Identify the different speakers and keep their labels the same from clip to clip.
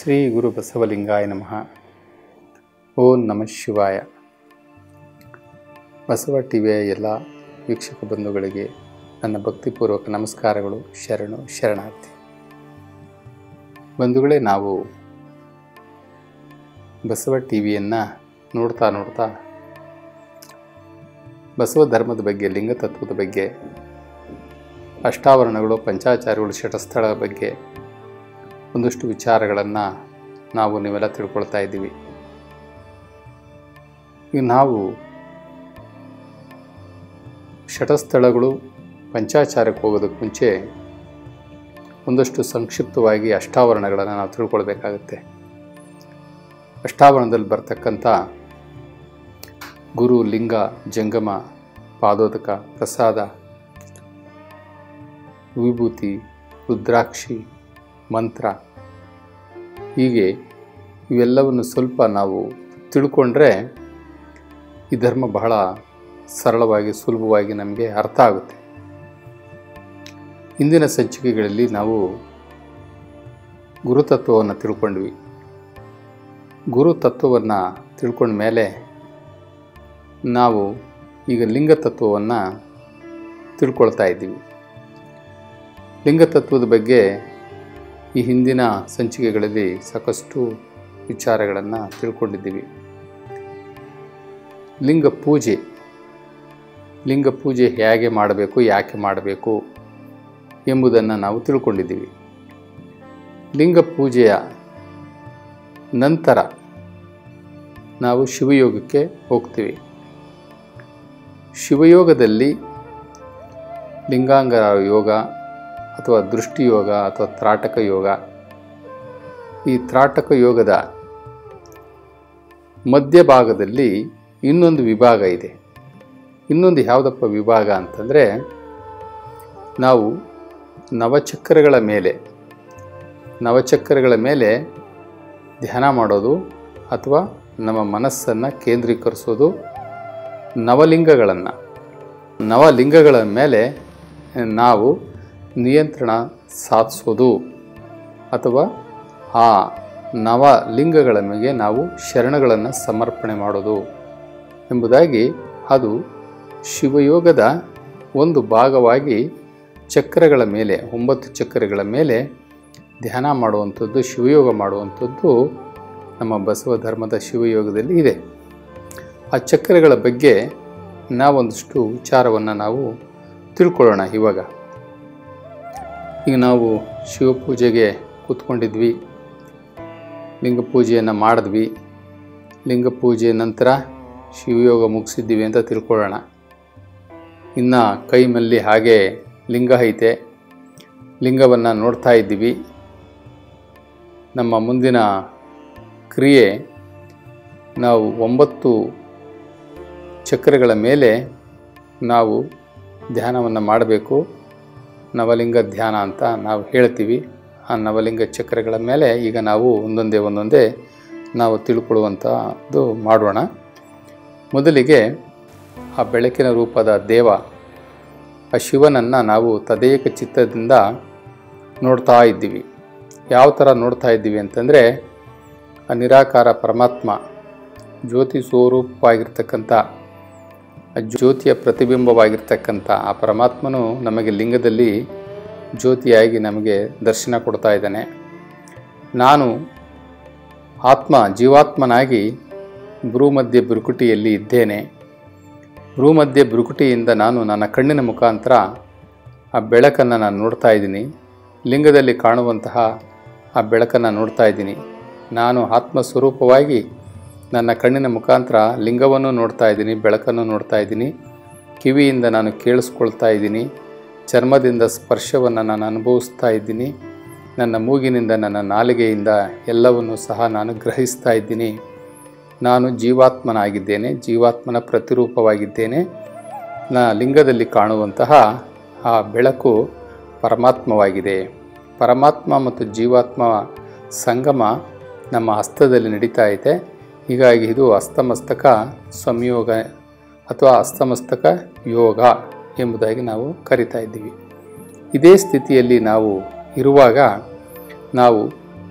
Speaker 1: ಶ್ರೀ ಗುರು ಬಸವಲಿಂಗಾಯ ನಮಃ ಓಂ ನಮಃ ಶಿವಾಯ ಬಸವ ಟಿವಿಯ ಎಲ್ಲ ವೀಕ್ಷಕ ಬಂಧುಗಳಿಗೆ ನನ್ನ ಭಕ್ತಿಪೂರ್ವಕ ನಮಸ್ಕಾರಗಳು ಶರಣು ಶರಣಾರ್ಥಿ ಬಂಧುಗಳೇ ನಾವು ಬಸವ ಟಿವಿಯನ್ನು ನೋಡ್ತಾ ನೋಡ್ತಾ ಬಸವ ಧರ್ಮದ ಬಗ್ಗೆ ಲಿಂಗತತ್ವದ ಬಗ್ಗೆ ಅಷ್ಟಾವರಣಗಳು ಪಂಚಾಚಾರಗಳು ಶಟಸ್ಥಳ ಬಗ್ಗೆ ಒಂದಷ್ಟು ವಿಚಾರಗಳನ್ನು ನಾವು ನೀವೆಲ್ಲ ತಿಳ್ಕೊಳ್ತಾ ಇದ್ದೀವಿ ಈಗ ನಾವು ಶಟಸ್ಥಳಗಳು ಪಂಚಾಚಾರಕ್ಕೆ ಹೋಗೋದಕ್ಕೆ ಮುಂಚೆ ಒಂದಷ್ಟು ಸಂಕ್ಷಿಪ್ತವಾಗಿ ಅಷ್ಟಾವರಣಗಳನ್ನು ನಾವು ತಿಳ್ಕೊಳ್ಬೇಕಾಗತ್ತೆ ಅಷ್ಟಾವರಣದಲ್ಲಿ ಬರ್ತಕ್ಕಂಥ ಗುರು ಲಿಂಗ ಜಂಗಮ ಪಾದೋದಕ ಪ್ರಸಾದ ವಿಭೂತಿ ರುದ್ರಾಕ್ಷಿ ಮಂತ್ರ ಹೀಗೆ ಇವೆಲ್ಲವನ್ನು ಸ್ವಲ್ಪ ನಾವು ತಿಳ್ಕೊಂಡ್ರೆ ಈ ಧರ್ಮ ಬಹಳ ಸರಳವಾಗಿ ಸುಲಭವಾಗಿ ನಮಗೆ ಅರ್ಥ ಆಗುತ್ತೆ ಇಂದಿನ ಸಂಚಿಕೆಗಳಲ್ಲಿ ನಾವು ಗುರುತತ್ವವನ್ನು ತಿಳ್ಕೊಂಡ್ವಿ ಗುರು ತತ್ವವನ್ನು ತಿಳ್ಕೊಂಡ ಮೇಲೆ ನಾವು ಈಗ ಲಿಂಗ ತತ್ವವನ್ನು ತಿಳ್ಕೊಳ್ತಾ ಇದ್ದೀವಿ ಲಿಂಗತತ್ವದ ಬಗ್ಗೆ ಈ ಹಿಂದಿನ ಸಂಚಿಕೆಗಳಲ್ಲಿ ಸಾಕಷ್ಟು ವಿಚಾರಗಳನ್ನು ತಿಳ್ಕೊಂಡಿದ್ದೀವಿ ಲಿಂಗ ಪೂಜೆ ಲಿಂಗ ಪೂಜೆ ಹೇಗೆ ಮಾಡಬೇಕು ಯಾಕೆ ಮಾಡಬೇಕು ಎಂಬುದನ್ನು ನಾವು ತಿಳ್ಕೊಂಡಿದ್ದೀವಿ ಲಿಂಗ ಪೂಜೆಯ ನಂತರ ನಾವು ಶಿವಯೋಗಕ್ಕೆ ಹೋಗ್ತೀವಿ ಶಿವಯೋಗದಲ್ಲಿ ಲಿಂಗಾಂಗ ಯೋಗ ಅಥವಾ ದೃಷ್ಟಿಯೋಗ ಅಥವಾ ತ್ರಾಟಕ ಯೋಗ ಈ ತ್ರಾಟಕ ಯೋಗದ ಮಧ್ಯಭಾಗದಲ್ಲಿ ಇನ್ನೊಂದು ವಿಭಾಗ ಇದೆ ಇನ್ನೊಂದು ಯಾವುದಪ್ಪ ವಿಭಾಗ ಅಂತಂದರೆ ನಾವು ನವಚಕ್ರಗಳ ಮೇಲೆ ನವಚಕ್ರಗಳ ಮೇಲೆ ಧ್ಯಾನ ಮಾಡೋದು ಅಥವಾ ನಮ್ಮ ಮನಸ್ಸನ್ನು ಕೇಂದ್ರೀಕರಿಸೋದು ನವಲಿಂಗಗಳನ್ನು ನವಲಿಂಗಗಳ ಮೇಲೆ ನಾವು ನಿಯಂತ್ರಣ ಸಾಧಿಸೋದು ಅಥವಾ ಆ ನವಲಿಂಗಗಳ ಮೇಲೆ ನಾವು ಶರಣಗಳನ್ನು ಸಮರ್ಪಣೆ ಮಾಡೋದು ಎಂಬುದಾಗಿ ಅದು ಶಿವಯೋಗದ ಒಂದು ಭಾಗವಾಗಿ ಚಕ್ರಗಳ ಮೇಲೆ ಒಂಬತ್ತು ಚಕ್ರಗಳ ಮೇಲೆ ಧ್ಯಾನ ಮಾಡುವಂಥದ್ದು ಶಿವಯೋಗ ಮಾಡುವಂಥದ್ದು ನಮ್ಮ ಬಸವ ಧರ್ಮದ ಶಿವಯೋಗದಲ್ಲಿ ಇದೆ ಆ ಚಕ್ರಗಳ ಬಗ್ಗೆ ನಾವೊಂದಷ್ಟು ವಿಚಾರವನ್ನು ನಾವು ತಿಳ್ಕೊಳ್ಳೋಣ ಇವಾಗ ಈಗ ನಾವು ಶಿವಪೂಜೆಗೆ ಕೂತ್ಕೊಂಡಿದ್ವಿ ಲಿಂಗ ಪೂಜೆಯನ್ನು ಮಾಡಿದ್ವಿ ಲಿಂಗ ಪೂಜೆ ನಂತರ ಶಿವಯೋಗ ಮುಗಿಸಿದ್ದೀವಿ ಅಂತ ತಿಳ್ಕೊಳ್ಳೋಣ ಇನ್ನು ಕೈ ಮಲ್ಲಿ ಹಾಗೆ ಲಿಂಗ ಐತೆ ಲಿಂಗವನ್ನು ನೋಡ್ತಾ ಇದ್ದೀವಿ ನಮ್ಮ ಮುಂದಿನ ಕ್ರಿಯೆ ನಾವು ಒಂಬತ್ತು ಚಕ್ರಗಳ ಮೇಲೆ ನಾವು ಧ್ಯಾನವನ್ನು ಮಾಡಬೇಕು ನವಲಿಂಗ ಧ್ಯಾನ ಅಂತ ನಾವು ಹೇಳ್ತೀವಿ ಆ ನವಲಿಂಗ ಚಕ್ರಗಳ ಮೇಲೆ ಈಗ ನಾವು ಒಂದೊಂದೇ ಒಂದೊಂದೇ ನಾವು ತಿಳ್ಕೊಳ್ಳುವಂಥದ್ದು ಮಾಡೋಣ ಮೊದಲಿಗೆ ಆ ಬೆಳಕಿನ ರೂಪದ ದೇವ ಆ ಶಿವನನ್ನು ನಾವು ತದೇಕ ಚಿತ್ತದಿಂದ ನೋಡ್ತಾ ಇದ್ದೀವಿ ಯಾವ ಥರ ನೋಡ್ತಾ ಇದ್ದೀವಿ ಅಂತಂದರೆ ಆ ನಿರಾಕಾರ ಪರಮಾತ್ಮ ಜ್ಯೋತಿ ಸ್ವರೂಪವಾಗಿರ್ತಕ್ಕಂಥ ಆ ಜ್ಯೋತಿಯ ಪ್ರತಿಬಿಂಬವಾಗಿರ್ತಕ್ಕಂಥ ಆ ಪರಮಾತ್ಮನು ನಮಗೆ ಲಿಂಗದಲ್ಲಿ ಜ್ಯೋತಿಯಾಗಿ ನಮಗೆ ದರ್ಶನ ಕೊಡ್ತಾ ಇದ್ದಾನೆ ನಾನು ಆತ್ಮ ಜೀವಾತ್ಮನಾಗಿ ಭ್ರೂಮಧ್ಯ ಬುರುಕುಟಿಯಲ್ಲಿ ಇದ್ದೇನೆ ಭ್ರೂಮಧ್ಯ ಬುರುಕುಟಿಯಿಂದ ನಾನು ನನ್ನ ಕಣ್ಣಿನ ಮುಖಾಂತರ ಆ ಬೆಳಕನ್ನು ನಾನು ನೋಡ್ತಾ ಇದ್ದೀನಿ ಲಿಂಗದಲ್ಲಿ ಕಾಣುವಂತಹ ಆ ಬೆಳಕನ್ನು ನೋಡ್ತಾ ಇದ್ದೀನಿ ನಾನು ಆತ್ಮ ಸ್ವರೂಪವಾಗಿ ನನ್ನ ಕಣ್ಣಿನ ಮುಖಾಂತರ ಲಿಂಗವನ್ನು ನೋಡ್ತಾ ಇದ್ದೀನಿ ಬೆಳಕನ್ನು ನೋಡ್ತಾ ಇದ್ದೀನಿ ಕಿವಿಯಿಂದ ನಾನು ಕೇಳಿಸ್ಕೊಳ್ತಾ ಇದ್ದೀನಿ ಚರ್ಮದಿಂದ ಸ್ಪರ್ಶವನ್ನು ನಾನು ಅನುಭವಿಸ್ತಾ ಇದ್ದೀನಿ ನನ್ನ ಮೂಗಿನಿಂದ ನನ್ನ ನಾಲಿಗೆಯಿಂದ ಎಲ್ಲವನ್ನು ಸಹ ನಾನು ಗ್ರಹಿಸ್ತಾ ಇದ್ದೀನಿ ನಾನು ಜೀವಾತ್ಮನಾಗಿದ್ದೇನೆ ಜೀವಾತ್ಮನ ಪ್ರತಿರೂಪವಾಗಿದ್ದೇನೆ ನ ಲಿಂಗದಲ್ಲಿ ಕಾಣುವಂತಹ ಆ ಬೆಳಕು ಪರಮಾತ್ಮವಾಗಿದೆ ಪರಮಾತ್ಮ ಮತ್ತು ಜೀವಾತ್ಮ ಸಂಗಮ ನಮ್ಮ ಹಸ್ತದಲ್ಲಿ ನಡೀತಾ ಇದೆ ಹೀಗಾಗಿ ಇದು ಹಸ್ತಮಸ್ತಕ ಸಂಯೋಗ ಅಥವಾ ಹಸ್ತಮಸ್ತಕ ಯೋಗ ಎಂಬುದಾಗಿ ನಾವು ಕರಿತಾ ಇದ್ದೀವಿ ಇದೇ ಸ್ಥಿತಿಯಲ್ಲಿ ನಾವು ಇರುವಾಗ ನಾವು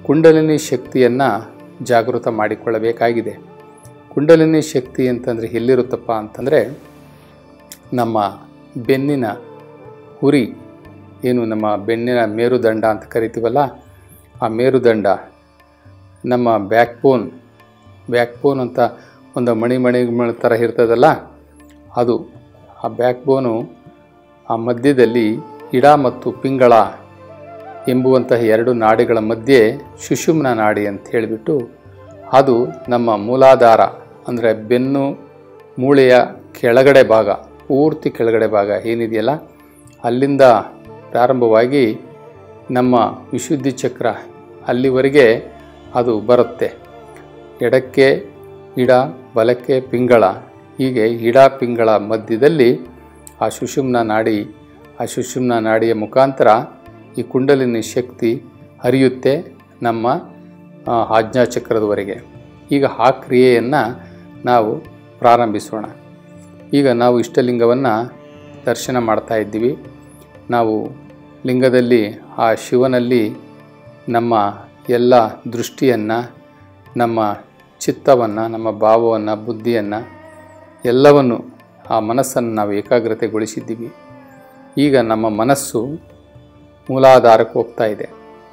Speaker 1: ಕುಂಡಲಿನಿ ಶಕ್ತಿಯನ್ನು ಜಾಗೃತ ಮಾಡಿಕೊಳ್ಳಬೇಕಾಗಿದೆ ಕುಂಡಲಿನಿ ಶಕ್ತಿ ಅಂತಂದರೆ ಎಲ್ಲಿರುತ್ತಪ್ಪ ಅಂತಂದರೆ ನಮ್ಮ ಬೆನ್ನಿನ ಹುರಿ ಏನು ನಮ್ಮ ಬೆನ್ನಿನ ಮೇರುದಂಡ ಅಂತ ಕರಿತೀವಲ್ಲ ಆ ಮೇರುದಂಡ ನಮ್ಮ ಬ್ಯಾಕ್ ಬೋನ್ ಬ್ಯಾಕ್ ಬೋನ್ ಅಂತ ಒಂದು ಮಣಿ ಮಣಿ ಮಣಿ ಥರ ಇರ್ತದಲ್ಲ ಅದು ಆ ಬ್ಯಾಕ್ ಬೋನು ಆ ಮಧ್ಯದಲ್ಲಿ ಇಡ ಮತ್ತು ಪಿಂಗಳ ಎಂಬುವಂತಹ ಎರಡು ನಾಡಿಗಳ ಮಧ್ಯೆ ಸುಷುಮ್ನ ನಾಡಿ ಅಂತ ಹೇಳಿಬಿಟ್ಟು ಅದು ನಮ್ಮ ಮೂಲಾಧಾರ ಅಂದರೆ ಬೆನ್ನು ಮೂಳೆಯ ಕೆಳಗಡೆ ಭಾಗ ಪೂರ್ತಿ ಕೆಳಗಡೆ ಭಾಗ ಏನಿದೆಯಲ್ಲ ಅಲ್ಲಿಂದ ಪ್ರಾರಂಭವಾಗಿ ನಮ್ಮ ವಿಶುದ್ಧಿ ಚಕ್ರ ಅಲ್ಲಿವರೆಗೆ ಅದು ಬರುತ್ತೆ ಎಡಕ್ಕೆ ಇಡ ಬಲಕ್ಕೆ ಪಿಂಗಳ ಹೀಗೆ ಇಡ ಪಿಂಗಳ ಮಧ್ಯದಲ್ಲಿ ಆ ಸುಷುಮ್ನ ನಾಡಿ ಆ ಸುಷುಮ್ನ ನಾಡಿಯ ಮುಖಾಂತರ ಈ ಕುಂಡಲಿನಿ ಶಕ್ತಿ ಹರಿಯುತ್ತೆ ನಮ್ಮ ಆ, ಆಜ್ಞಾಚಕ್ರದವರೆಗೆ ಈಗ ಆ ಕ್ರಿಯೆಯನ್ನು ನಾವು ಪ್ರಾರಂಭಿಸೋಣ ಈಗ ನಾವು ಇಷ್ಟಲಿಂಗವನ್ನು ದರ್ಶನ ಮಾಡ್ತಾ ಇದ್ದೀವಿ ನಾವು ಲಿಂಗದಲ್ಲಿ ಆ ಶಿವನಲ್ಲಿ ನಮ್ಮ ಎಲ್ಲ ದೃಷ್ಟಿಯನ್ನು ನಮ್ಮ ಚಿತ್ತವನ್ನು ನಮ್ಮ ಭಾವವನ್ನು ಬುದ್ಧಿಯನ್ನು ಎಲ್ಲವನ್ನು ಆ ಮನಸ್ಸನ್ನು ನಾವು ಏಕಾಗ್ರತೆಗೊಳಿಸಿದ್ದೀವಿ ಈಗ ನಮ್ಮ ಮನಸ್ಸು ಮೂಲಾಧಾರಕ್ಕೆ ಹೋಗ್ತಾ ಇದೆ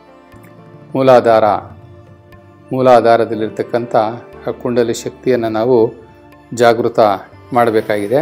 Speaker 1: ಮೂಲಾಧಾರ ಮೂಲಾಧಾರದಲ್ಲಿರ್ತಕ್ಕಂಥ ಆ ಕುಂಡಲಿ ಶಕ್ತಿಯನ್ನು ನಾವು ಜಾಗೃತ ಮಾಡಬೇಕಾಗಿದೆ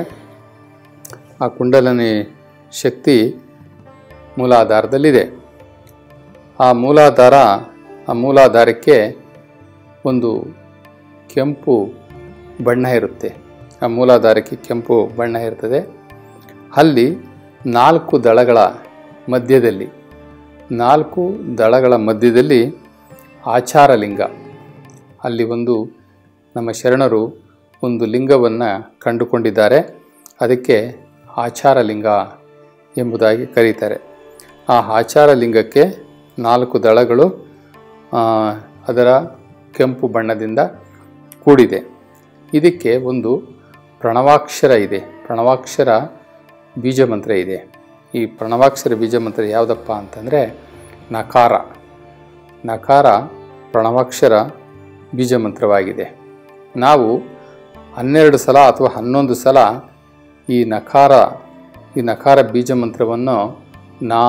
Speaker 1: ಆ ಕುಂಡಲಿನಿ ಶಕ್ತಿ ಮೂಲಾಧಾರದಲ್ಲಿದೆ ಆ ಮೂಲಾಧಾರ ಆ ಮೂಲಾಧಾರಕ್ಕೆ ಒಂದು ಕೆಂಪು ಬಣ್ಣ ಇರುತ್ತೆ ಆ ಮೂಲಾಧಾರಕ್ಕೆ ಕೆಂಪು ಬಣ್ಣ ಇರ್ತದೆ ಅಲ್ಲಿ ನಾಲ್ಕು ದಳಗಳ ಮಧ್ಯದಲ್ಲಿ ನಾಲ್ಕು ದಳಗಳ ಮಧ್ಯದಲ್ಲಿ ಆಚಾರಲಿಂಗ ಅಲ್ಲಿ ಒಂದು ನಮ್ಮ ಶರಣರು ಒಂದು ಲಿಂಗವನ್ನು ಕಂಡುಕೊಂಡಿದ್ದಾರೆ ಅದಕ್ಕೆ ಆಚಾರಲಿಂಗ ಎಂಬುದಾಗಿ ಕರೀತಾರೆ ಆ ಆಚಾರಲಿಂಗಕ್ಕೆ ನಾಲ್ಕು ದಳಗಳು ಆ, ಅದರ ಕೆಂಪು ಬಣ್ಣದಿಂದ ಕೂಡಿದೆ ಇದಕ್ಕೆ ಒಂದು ಪ್ರಣವಾಕ್ಷರ ಇದೆ ಪ್ರಣವಾಕ್ಷರ ಬೀಜ ಮಂತ್ರ ಇದೆ ಈ ಪ್ರಣವಾಕ್ಷರ ಬೀಜ ಮಂತ್ರ ಯಾವುದಪ್ಪ ಅಂತಂದರೆ ನಕಾರ ನಕಾರ ಪ್ರಣವಾಕ್ಷರ ಬೀಜ ಮಂತ್ರವಾಗಿದೆ ನಾವು ಹನ್ನೆರಡು ಸಲ ಅಥವಾ ಹನ್ನೊಂದು ಸಲ ಈ ನಕಾರ ಈ ನಕಾರ ಬೀಜ ಮಂತ್ರವನ್ನು ನಾ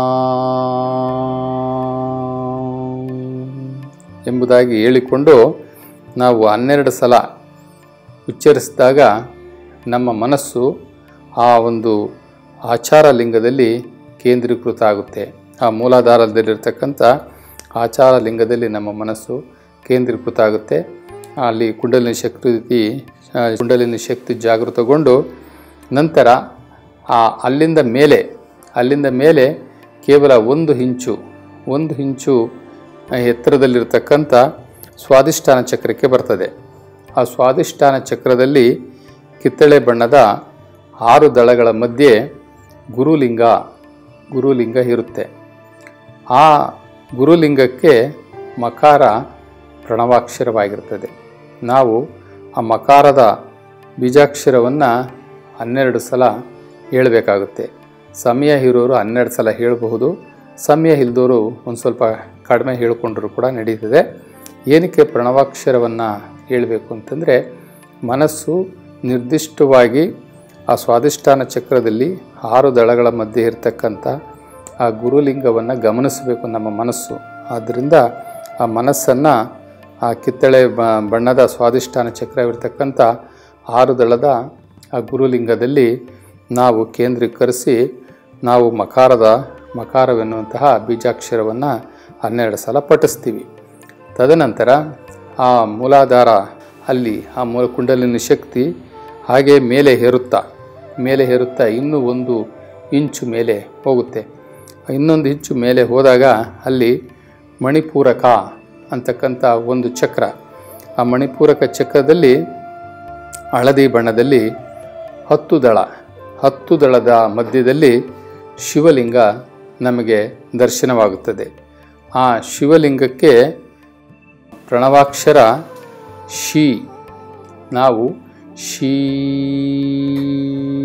Speaker 1: ಎಂಬುದಾಗಿ ಹೇಳಿಕೊಂಡು ನಾವು ಹನ್ನೆರಡು ಸಲ ಉಚ್ಚರಿಸಿದಾಗ ನಮ್ಮ ಮನಸ್ಸು ಆ ಒಂದು ಆಚಾರ ಲಿಂಗದಲ್ಲಿ ಕೇಂದ್ರೀಕೃತ ಆಗುತ್ತೆ ಆ ಮೂಲಾಧಾರದಲ್ಲಿರ್ತಕ್ಕಂಥ ಆಚಾರ ಲಿಂಗದಲ್ಲಿ ನಮ್ಮ ಮನಸ್ಸು ಕೇಂದ್ರೀಕೃತ ಆಗುತ್ತೆ ಅಲ್ಲಿ ಕುಂಡಲಿನಿ ಶಕ್ತಿ ಆ, ಕುಂಡಲಿನಿ ಶಕ್ತಿ ಜಾಗೃತಗೊಂಡು ನಂತರ ಆ ಅಲ್ಲಿಂದ ಮೇಲೆ ಅಲ್ಲಿಂದ ಮೇಲೆ ಕೇವಲ ಒಂದು ಇಂಚು ಒಂದು ಇಂಚು ಎತ್ತರದಲ್ಲಿರ್ತಕ್ಕಂಥ ಸ್ವಾದಿಷ್ಠಾನ ಚಕ್ರಕ್ಕೆ ಬರ್ತದೆ ಆ ಸ್ವಾದಿಷ್ಠಾನ ಚಕ್ರದಲ್ಲಿ ಕಿತ್ತಳೆ ಬಣ್ಣದ ಆರು ದಳಗಳ ಮಧ್ಯೆ ಗುರುಲಿಂಗ ಗುರುಲಿಂಗ ಇರುತ್ತೆ ಆ ಗುರುಲಿಂಗಕ್ಕೆ ಮಕಾರ ಪ್ರಣವಾಕ್ಷರವಾಗಿರ್ತದೆ ನಾವು ಆ ಮಕಾರದ ಬೀಜಾಕ್ಷರವನ್ನು ಹನ್ನೆರಡು ಸಲ ಹೇಳಬೇಕಾಗುತ್ತೆ ಸಮಯ ಇರೋರು ಹನ್ನೆರಡು ಸಲ ಹೇಳಬಹುದು ಸಮಯ ಇಲ್ದೋರು ಒಂದು ಸ್ವಲ್ಪ ಕಡಿಮೆ ಹೇಳಿಕೊಂಡ್ರೂ ಕೂಡ ನಡೀತದೆ ಏನಕ್ಕೆ ಪ್ರಣವಾಕ್ಷರವನ್ನು ಹೇಳಬೇಕು ಅಂತಂದರೆ ಮನಸ್ಸು ನಿರ್ದಿಷ್ಟವಾಗಿ ಆ ಸ್ವಾದಿಷ್ಠಾನ ಚಕ್ರದಲ್ಲಿ ಆರು ದಳಗಳ ಮಧ್ಯೆ ಇರತಕ್ಕಂಥ ಆ ಗುರುಲಿಂಗವನ್ನು ಗಮನಿಸಬೇಕು ನಮ್ಮ ಮನಸ್ಸು ಆದ್ದರಿಂದ ಆ ಮನಸ್ಸನ್ನು ಆ ಕಿತ್ತಳೆ ಬ- ಬಣ್ಣದ ಸ್ವಾದಿಷ್ಠಾನ ಚಕ್ರವಿರ್ತಕ್ಕಂಥ ಆರು ದಳದ ಆ ಗುರುಲಿಂಗದಲ್ಲಿ ನಾವು ಕೇಂದ್ರೀಕರಿಸಿ ನಾವು ಮಕಾರದ ಮಕಾರವೆನ್ನುವಂತಹ ಬೀಜಾಕ್ಷರವನ್ನು ಹನ್ನೆರಡು ಸಲ ಪಠಿಸ್ತೀವಿ ತದನಂತರ ಆ ಮೂಲಾಧಾರ ಅಲ್ಲಿ ಆ ಮೂಲ ಕುಂಡಲಿನಿ ಶಕ್ತಿ ಹಾಗೆ ಮೇಲೆ ಹೇರುತ್ತಾ ಮೇಲೆ ಹೇರುತ್ತಾ ಇನ್ನೂ ಒಂದು ಇಂಚು ಮೇಲೆ ಹೋಗುತ್ತೆ ಇನ್ನೊಂದು ಇಂಚು ಮೇಲೆ ಹೋದಾಗ ಅಲ್ಲಿ ಮಣಿಪೂರಕ ಅಂತಕ್ಕಂಥ ಒಂದು ಚಕ್ರ ಆ ಮಣಿಪೂರಕ ಚಕ್ರದಲ್ಲಿ ಹಳದಿ ಬಣ್ಣದಲ್ಲಿ ಹತ್ತು ದಳ ಹತ್ತು ದಳದ ಮಧ್ಯದಲ್ಲಿ ಶಿವಲಿಂಗ ನಮಗೆ ದರ್ಶನವಾಗುತ್ತದೆ ಆ ಶಿವಲಿಂಗಕ್ಕೆ ಪ್ರಣವಾಕ್ಷರ ಶಿ ನಾವು ಶೀ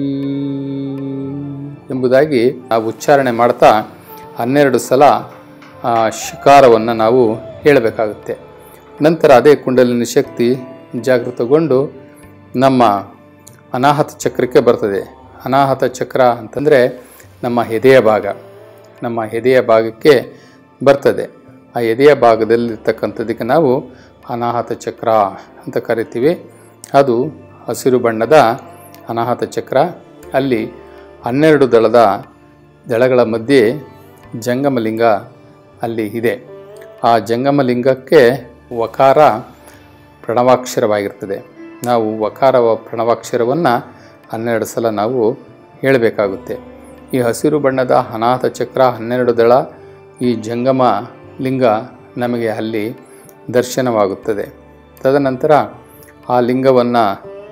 Speaker 1: ಎಂಬುದಾಗಿ ನಾವು ಉಚ್ಚಾರಣೆ ಮಾಡ್ತಾ ಹನ್ನೆರಡು ಸಲ ಆ ಶಿಕಾರವನ್ನು ನಾವು ಹೇಳಬೇಕಾಗುತ್ತೆ ನಂತರ ಅದೇ ಕುಂಡಲಿನಿ ಶಕ್ತಿ ಜಾಗೃತಗೊಂಡು ನಮ್ಮ ಅನಾಹತ ಚಕ್ರಕ್ಕೆ ಬರ್ತದೆ ಅನಾಹತ ಚಕ್ರ ಅಂತಂದರೆ ನಮ್ಮ ಎದೆಯ ಭಾಗ ನಮ್ಮ ಎದೆಯ ಭಾಗಕ್ಕೆ ಬರ್ತದೆ ಆ ಎದೆಯ ಭಾಗದಲ್ಲಿರ್ತಕ್ಕಂಥದ್ದಕ್ಕೆ ನಾವು ಅನಾಹತ ಚಕ್ರ ಅಂತ ಕರಿತೀವಿ ಅದು ಹಸಿರು ಬಣ್ಣದ ಅನಾಹತ ಚಕ್ರ ಅಲ್ಲಿ ಹನ್ನೆರಡು ದಳದ ದಳಗಳ ಮಧ್ಯೆ ಜಂಗಮಲಿಂಗ ಅಲ್ಲಿ ಇದೆ ಆ ಜಂಗಮಲಿಂಗಕ್ಕೆ ವಕಾರ ಪ್ರಣವಾಕ್ಷರವಾಗಿರ್ತದೆ ನಾವು ವಕಾರ ಪ್ರಣವಾಕ್ಷರವನ್ನು ಹನ್ನೆರಡು ಸಲ ನಾವು ಹೇಳಬೇಕಾಗುತ್ತೆ ಈ ಹಸಿರು ಬಣ್ಣದ ಅನಾಥ ಚಕ್ರ ಹನ್ನೆರಡು ದಳ ಈ ಜಂಗಮ ಲಿಂಗ ನಮಗೆ ಅಲ್ಲಿ ದರ್ಶನವಾಗುತ್ತದೆ ತದನಂತರ ಆ ಲಿಂಗವನ್ನು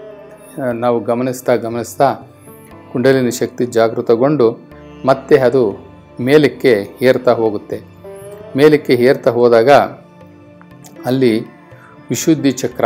Speaker 1: ನಾವು ಗಮನಿಸ್ತಾ ಗಮನಿಸ್ತಾ ಕುಂಡಲಿನಿ ಶಕ್ತಿ ಜಾಗೃತಗೊಂಡು ಮತ್ತೆ ಅದು ಮೇಲಕ್ಕೆ ಏರ್ತಾ ಹೋಗುತ್ತೆ ಮೇಲಕ್ಕೆ ಏರ್ತಾ ಹೋದಾಗ ಅಲ್ಲಿ ವಿಶುದ್ಧಿ ಚಕ್ರ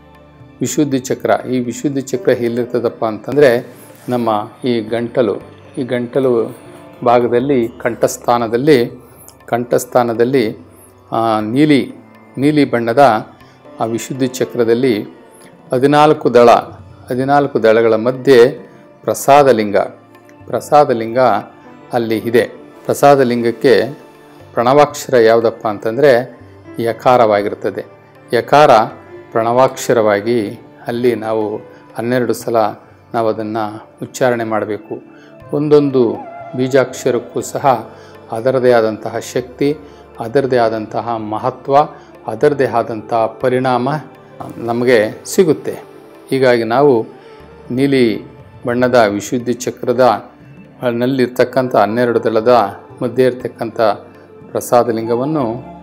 Speaker 1: ವಿಶುದ್ಧಿ ಚಕ್ರ ಈ ವಿಶುದ್ಧಿ ಚಕ್ರ ಎಲ್ಲಿರ್ತದಪ್ಪ ಅಂತಂದರೆ ನಮ್ಮ ಈ ಗಂಟಲು ಈ ಗಂಟಲು ಭಾಗದಲ್ಲಿ ಕಂಠಸ್ಥಾನದಲ್ಲಿ ಕಂಠಸ್ಥಾನದಲ್ಲಿ ಆ, ನೀಲಿ ನೀಲಿ ಬಣ್ಣದ ಆ ವಿಶುದ್ಧಿ ಚಕ್ರದಲ್ಲಿ ಹದಿನಾಲ್ಕು ದಳ ಹದಿನಾಲ್ಕು ದಳಗಳ ಮಧ್ಯೆ ಪ್ರಸಾದ ಲಿಂಗ ಪ್ರಸಾದ ಲಿಂಗ ಅಲ್ಲಿ ಇದೆ ಪ್ರಸಾದ ಲಿಂಗಕ್ಕೆ ಪ್ರಣವಾಕ್ಷರ ಯಾವುದಪ್ಪ ಅಂತಂದರೆ ಯಕಾರವಾಗಿರ್ತದೆ ಯಕಾರ ಪ್ರಣವಾಕ್ಷರವಾಗಿ ಅಲ್ಲಿ ನಾವು ಹನ್ನೆರಡು ಸಲ ನಾವು ಅದನ್ನು ಉಚ್ಚಾರಣೆ ಮಾಡಬೇಕು ಒಂದೊಂದು ಬೀಜಾಕ್ಷರಕ್ಕೂ ಸಹ ಅದರದೇ ಆದಂತಹ ಶಕ್ತಿ ಅದರದೇ ಆದಂತಹ ಮಹತ್ವ ಅದರದೇ ಆದಂತಹ ಪರಿಣಾಮ ನಮಗೆ ಸಿಗುತ್ತೆ ಹೀಗಾಗಿ ನಾವು ನೀಲಿ ಬಣ್ಣದ ವಿಶುದ್ಧಿ ಚಕ್ರದ ನಲ್ಲಿರ್ತಕ್ಕಂಥ ಹನ್ನೆರಡು ದಳದ ಮಧ್ಯೆ ಇರ್ತಕ್ಕಂಥ ಪ್ರಸಾದ ಲಿಂಗವನ್ನು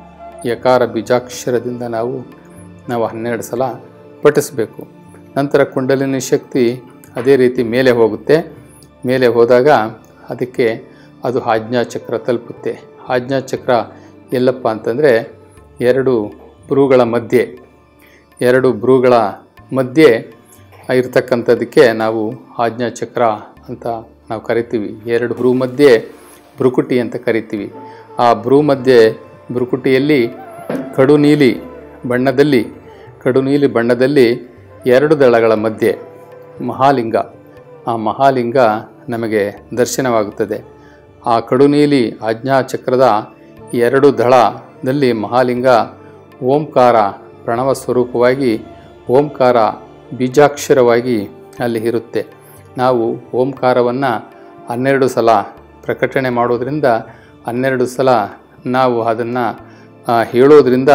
Speaker 1: ಯಕಾರ ಬೀಜಾಕ್ಷರದಿಂದ ನಾವು ನಾವು ಹನ್ನೆರಡು ಸಲ ಪಠಿಸಬೇಕು ನಂತರ ಕುಂಡಲಿನಿ ಶಕ್ತಿ ಅದೇ ರೀತಿ ಮೇಲೆ ಹೋಗುತ್ತೆ ಮೇಲೆ ಹೋದಾಗ ಅದಕ್ಕೆ ಅದು ಆಜ್ಞಾಚಕ್ರ ತಲುಪುತ್ತೆ ಆಜ್ಞಾಚಕ್ರ ಎಲ್ಲಪ್ಪ ಅಂತಂದರೆ ಎರಡು ಬ್ರೂಗಳ ಮಧ್ಯೆ ಎರಡು ಬ್ರೂಗಳ ಮಧ್ಯೆ ಇರ್ತಕ್ಕಂಥದ್ದಕ್ಕೆ ನಾವು ಆಜ್ಞಾಚಕ್ರ ಅಂತ ನಾವು ಕರಿತೀವಿ ಎರಡು ಬ್ರೂ ಮಧ್ಯೆ ಭ್ರುಕುಟಿ ಅಂತ ಕರಿತೀವಿ ಆ ಬ್ರೂ ಮಧ್ಯೆ ಭ್ರುಕುಟಿಯಲ್ಲಿ ಕಡು ನೀಲಿ ಬಣ್ಣದಲ್ಲಿ ಕಡು ನೀಲಿ ಬಣ್ಣದಲ್ಲಿ ಎರಡು ದಳಗಳ ಮಧ್ಯೆ ಮಹಾಲಿಂಗ ಆ ಮಹಾಲಿಂಗ ನಮಗೆ ದರ್ಶನವಾಗುತ್ತದೆ ಆ ಕಡು ನೀಲಿ ಆಜ್ಞಾಚಕ್ರದ ಎರಡು ದಳದಲ್ಲಿ ಮಹಾಲಿಂಗ ಓಂಕಾರ ಪ್ರಣವ ಸ್ವರೂಪವಾಗಿ ಓಂಕಾರ ಬೀಜಾಕ್ಷರವಾಗಿ ಅಲ್ಲಿ ಇರುತ್ತೆ ನಾವು ಓಂಕಾರವನ್ನು ಹನ್ನೆರಡು ಸಲ ಪ್ರಕಟಣೆ ಮಾಡೋದ್ರಿಂದ ಹನ್ನೆರಡು ಸಲ ನಾವು ಅದನ್ನು ಹೇಳೋದ್ರಿಂದ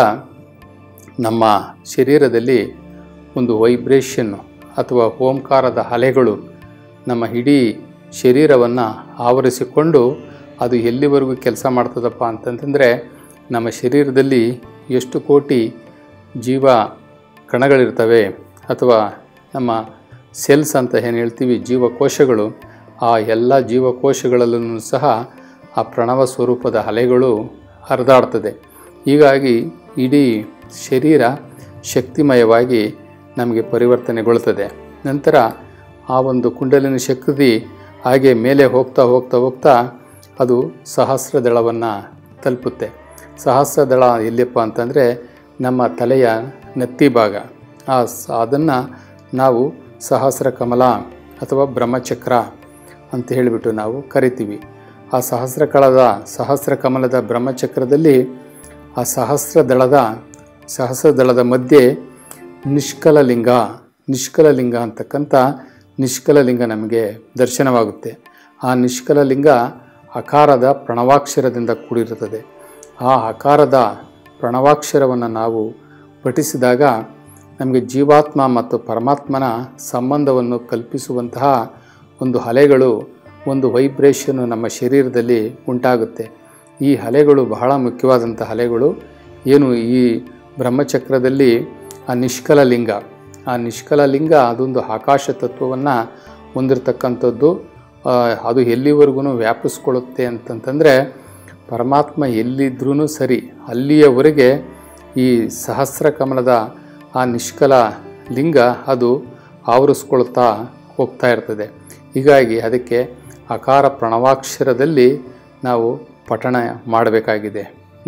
Speaker 1: ನಮ್ಮ ಶರೀರದಲ್ಲಿ ಒಂದು ವೈಬ್ರೇಷನ್ನು ಅಥವಾ ಓಂಕಾರದ ಅಲೆಗಳು ನಮ್ಮ ಇಡೀ ಶರೀರವನ್ನು ಆವರಿಸಿಕೊಂಡು ಅದು ಎಲ್ಲಿವರೆಗೂ ಕೆಲಸ ಮಾಡ್ತದಪ್ಪ ಅಂತಂತಂದರೆ ನಮ್ಮ ಶರೀರದಲ್ಲಿ ಎಷ್ಟು ಕೋಟಿ ಜೀವ ಕಣಗಳಿರ್ತವೆ ಅಥವಾ ನಮ್ಮ ಸೆಲ್ಸ್ ಅಂತ ಏನು ಹೇಳ್ತೀವಿ ಜೀವಕೋಶಗಳು ಆ ಎಲ್ಲ ಜೀವಕೋಶಗಳಲ್ಲೂ ಸಹ ಆ ಪ್ರಣವ ಸ್ವರೂಪದ ಅಲೆಗಳು ಹರಿದಾಡ್ತದೆ ಹೀಗಾಗಿ ಇಡೀ ಶರೀರ ಶಕ್ತಿಮಯವಾಗಿ ನಮಗೆ ಪರಿವರ್ತನೆಗೊಳ್ಳುತ್ತದೆ ನಂತರ ಆ ಒಂದು ಕುಂಡಲಿನಿ ಶಕ್ತಿ ಹಾಗೆ ಮೇಲೆ ಹೋಗ್ತಾ ಹೋಗ್ತಾ ಹೋಗ್ತಾ ಅದು ಸಹಸ್ರ ದಳವನ್ನು ತಲುಪುತ್ತೆ ಸಹಸ್ರ ದಳ ಎಲ್ಲಿಯಪ್ಪ ಅಂತಂದರೆ ನಮ್ಮ ತಲೆಯ ನೆತ್ತಿ ಭಾಗ ಆ ಸ ಅದನ್ನು ನಾವು ಸಹಸ್ರ ಕಮಲ ಅಥವಾ ಬ್ರಹ್ಮಚಕ್ರ ಅಂತ ಹೇಳಿಬಿಟ್ಟು ನಾವು ಕರಿತೀವಿ ಆ ಸಹಸ್ರ ಕಳದ ಸಹಸ್ರ ಕಮಲದ ಬ್ರಹ್ಮಚಕ್ರದಲ್ಲಿ ಆ ಸಹಸ್ರ ದಳದ ಸಹಸ್ರ ದಳದ ಮಧ್ಯೆ ನಿಷ್ಕಲಲಿಂಗ ನಿಷ್ಕಲಲಿಂಗ ಅಂತಕ್ಕಂಥ ನಿಷ್ಕಲಲಿಂಗ ನಮಗೆ ದರ್ಶನವಾಗುತ್ತೆ ಆ ನಿಷ್ಕಲಲಿಂಗ ಅಕಾರದ ಪ್ರಣವಾಕ್ಷರದಿಂದ ಕೂಡಿರುತ್ತದೆ ಆ ಅಕಾರದ ಪ್ರಣವಾಕ್ಷರವನ್ನು ನಾವು ಪಠಿಸಿದಾಗ ನಮಗೆ ಜೀವಾತ್ಮ ಮತ್ತು ಪರಮಾತ್ಮನ ಸಂಬಂಧವನ್ನು ಕಲ್ಪಿಸುವಂತಹ ಒಂದು ಅಲೆಗಳು ಒಂದು ವೈಬ್ರೇಷನ್ನು ನಮ್ಮ ಶರೀರದಲ್ಲಿ ಉಂಟಾಗುತ್ತೆ ಈ ಅಲೆಗಳು ಬಹಳ ಮುಖ್ಯವಾದಂಥ ಅಲೆಗಳು ಏನು ಈ ಬ್ರಹ್ಮಚಕ್ರದಲ್ಲಿ ಆ ನಿಷ್ಕಲ ಲಿಂಗ ಆ ನಿಷ್ಕಲ ಲಿಂಗ ಅದೊಂದು ಆಕಾಶ ತತ್ವವನ್ನು ಹೊಂದಿರತಕ್ಕಂಥದ್ದು ಆ, ಅದು ಎಲ್ಲಿವರೆಗೂ ವ್ಯಾಪಿಸ್ಕೊಳ್ಳುತ್ತೆ ಅಂತಂತಂದರೆ ಪರಮಾತ್ಮ ಎಲ್ಲಿದ್ರೂ ಸರಿ ಅಲ್ಲಿಯವರೆಗೆ ಈ ಸಹಸ್ರ ಕಮಲದ ಆ ನಿಷ್ಕಲ ಲಿಂಗ ಅದು ಆವರಿಸ್ಕೊಳ್ತಾ ಹೋಗ್ತಾ ಇರ್ತದೆ ಹೀಗಾಗಿ ಅದಕ್ಕೆ ಅಕಾರ ಪ್ರಣವಾಕ್ಷರದಲ್ಲಿ ನಾವು ಪಠಣ ಮಾಡಬೇಕಾಗಿದೆ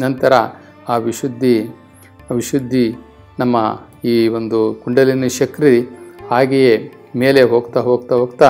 Speaker 1: ನಂತರ ಆ ವಿಶುದ್ಧಿ ಆ ವಿಶುದ್ಧಿ ನಮ್ಮ ಈ ಒಂದು ಕುಂಡಲಿನಿ ಚಕ್ರಿ ಹಾಗೆಯೇ ಮೇಲೆ ಹೋಗ್ತಾ ಹೋಗ್ತಾ ಹೋಗ್ತಾ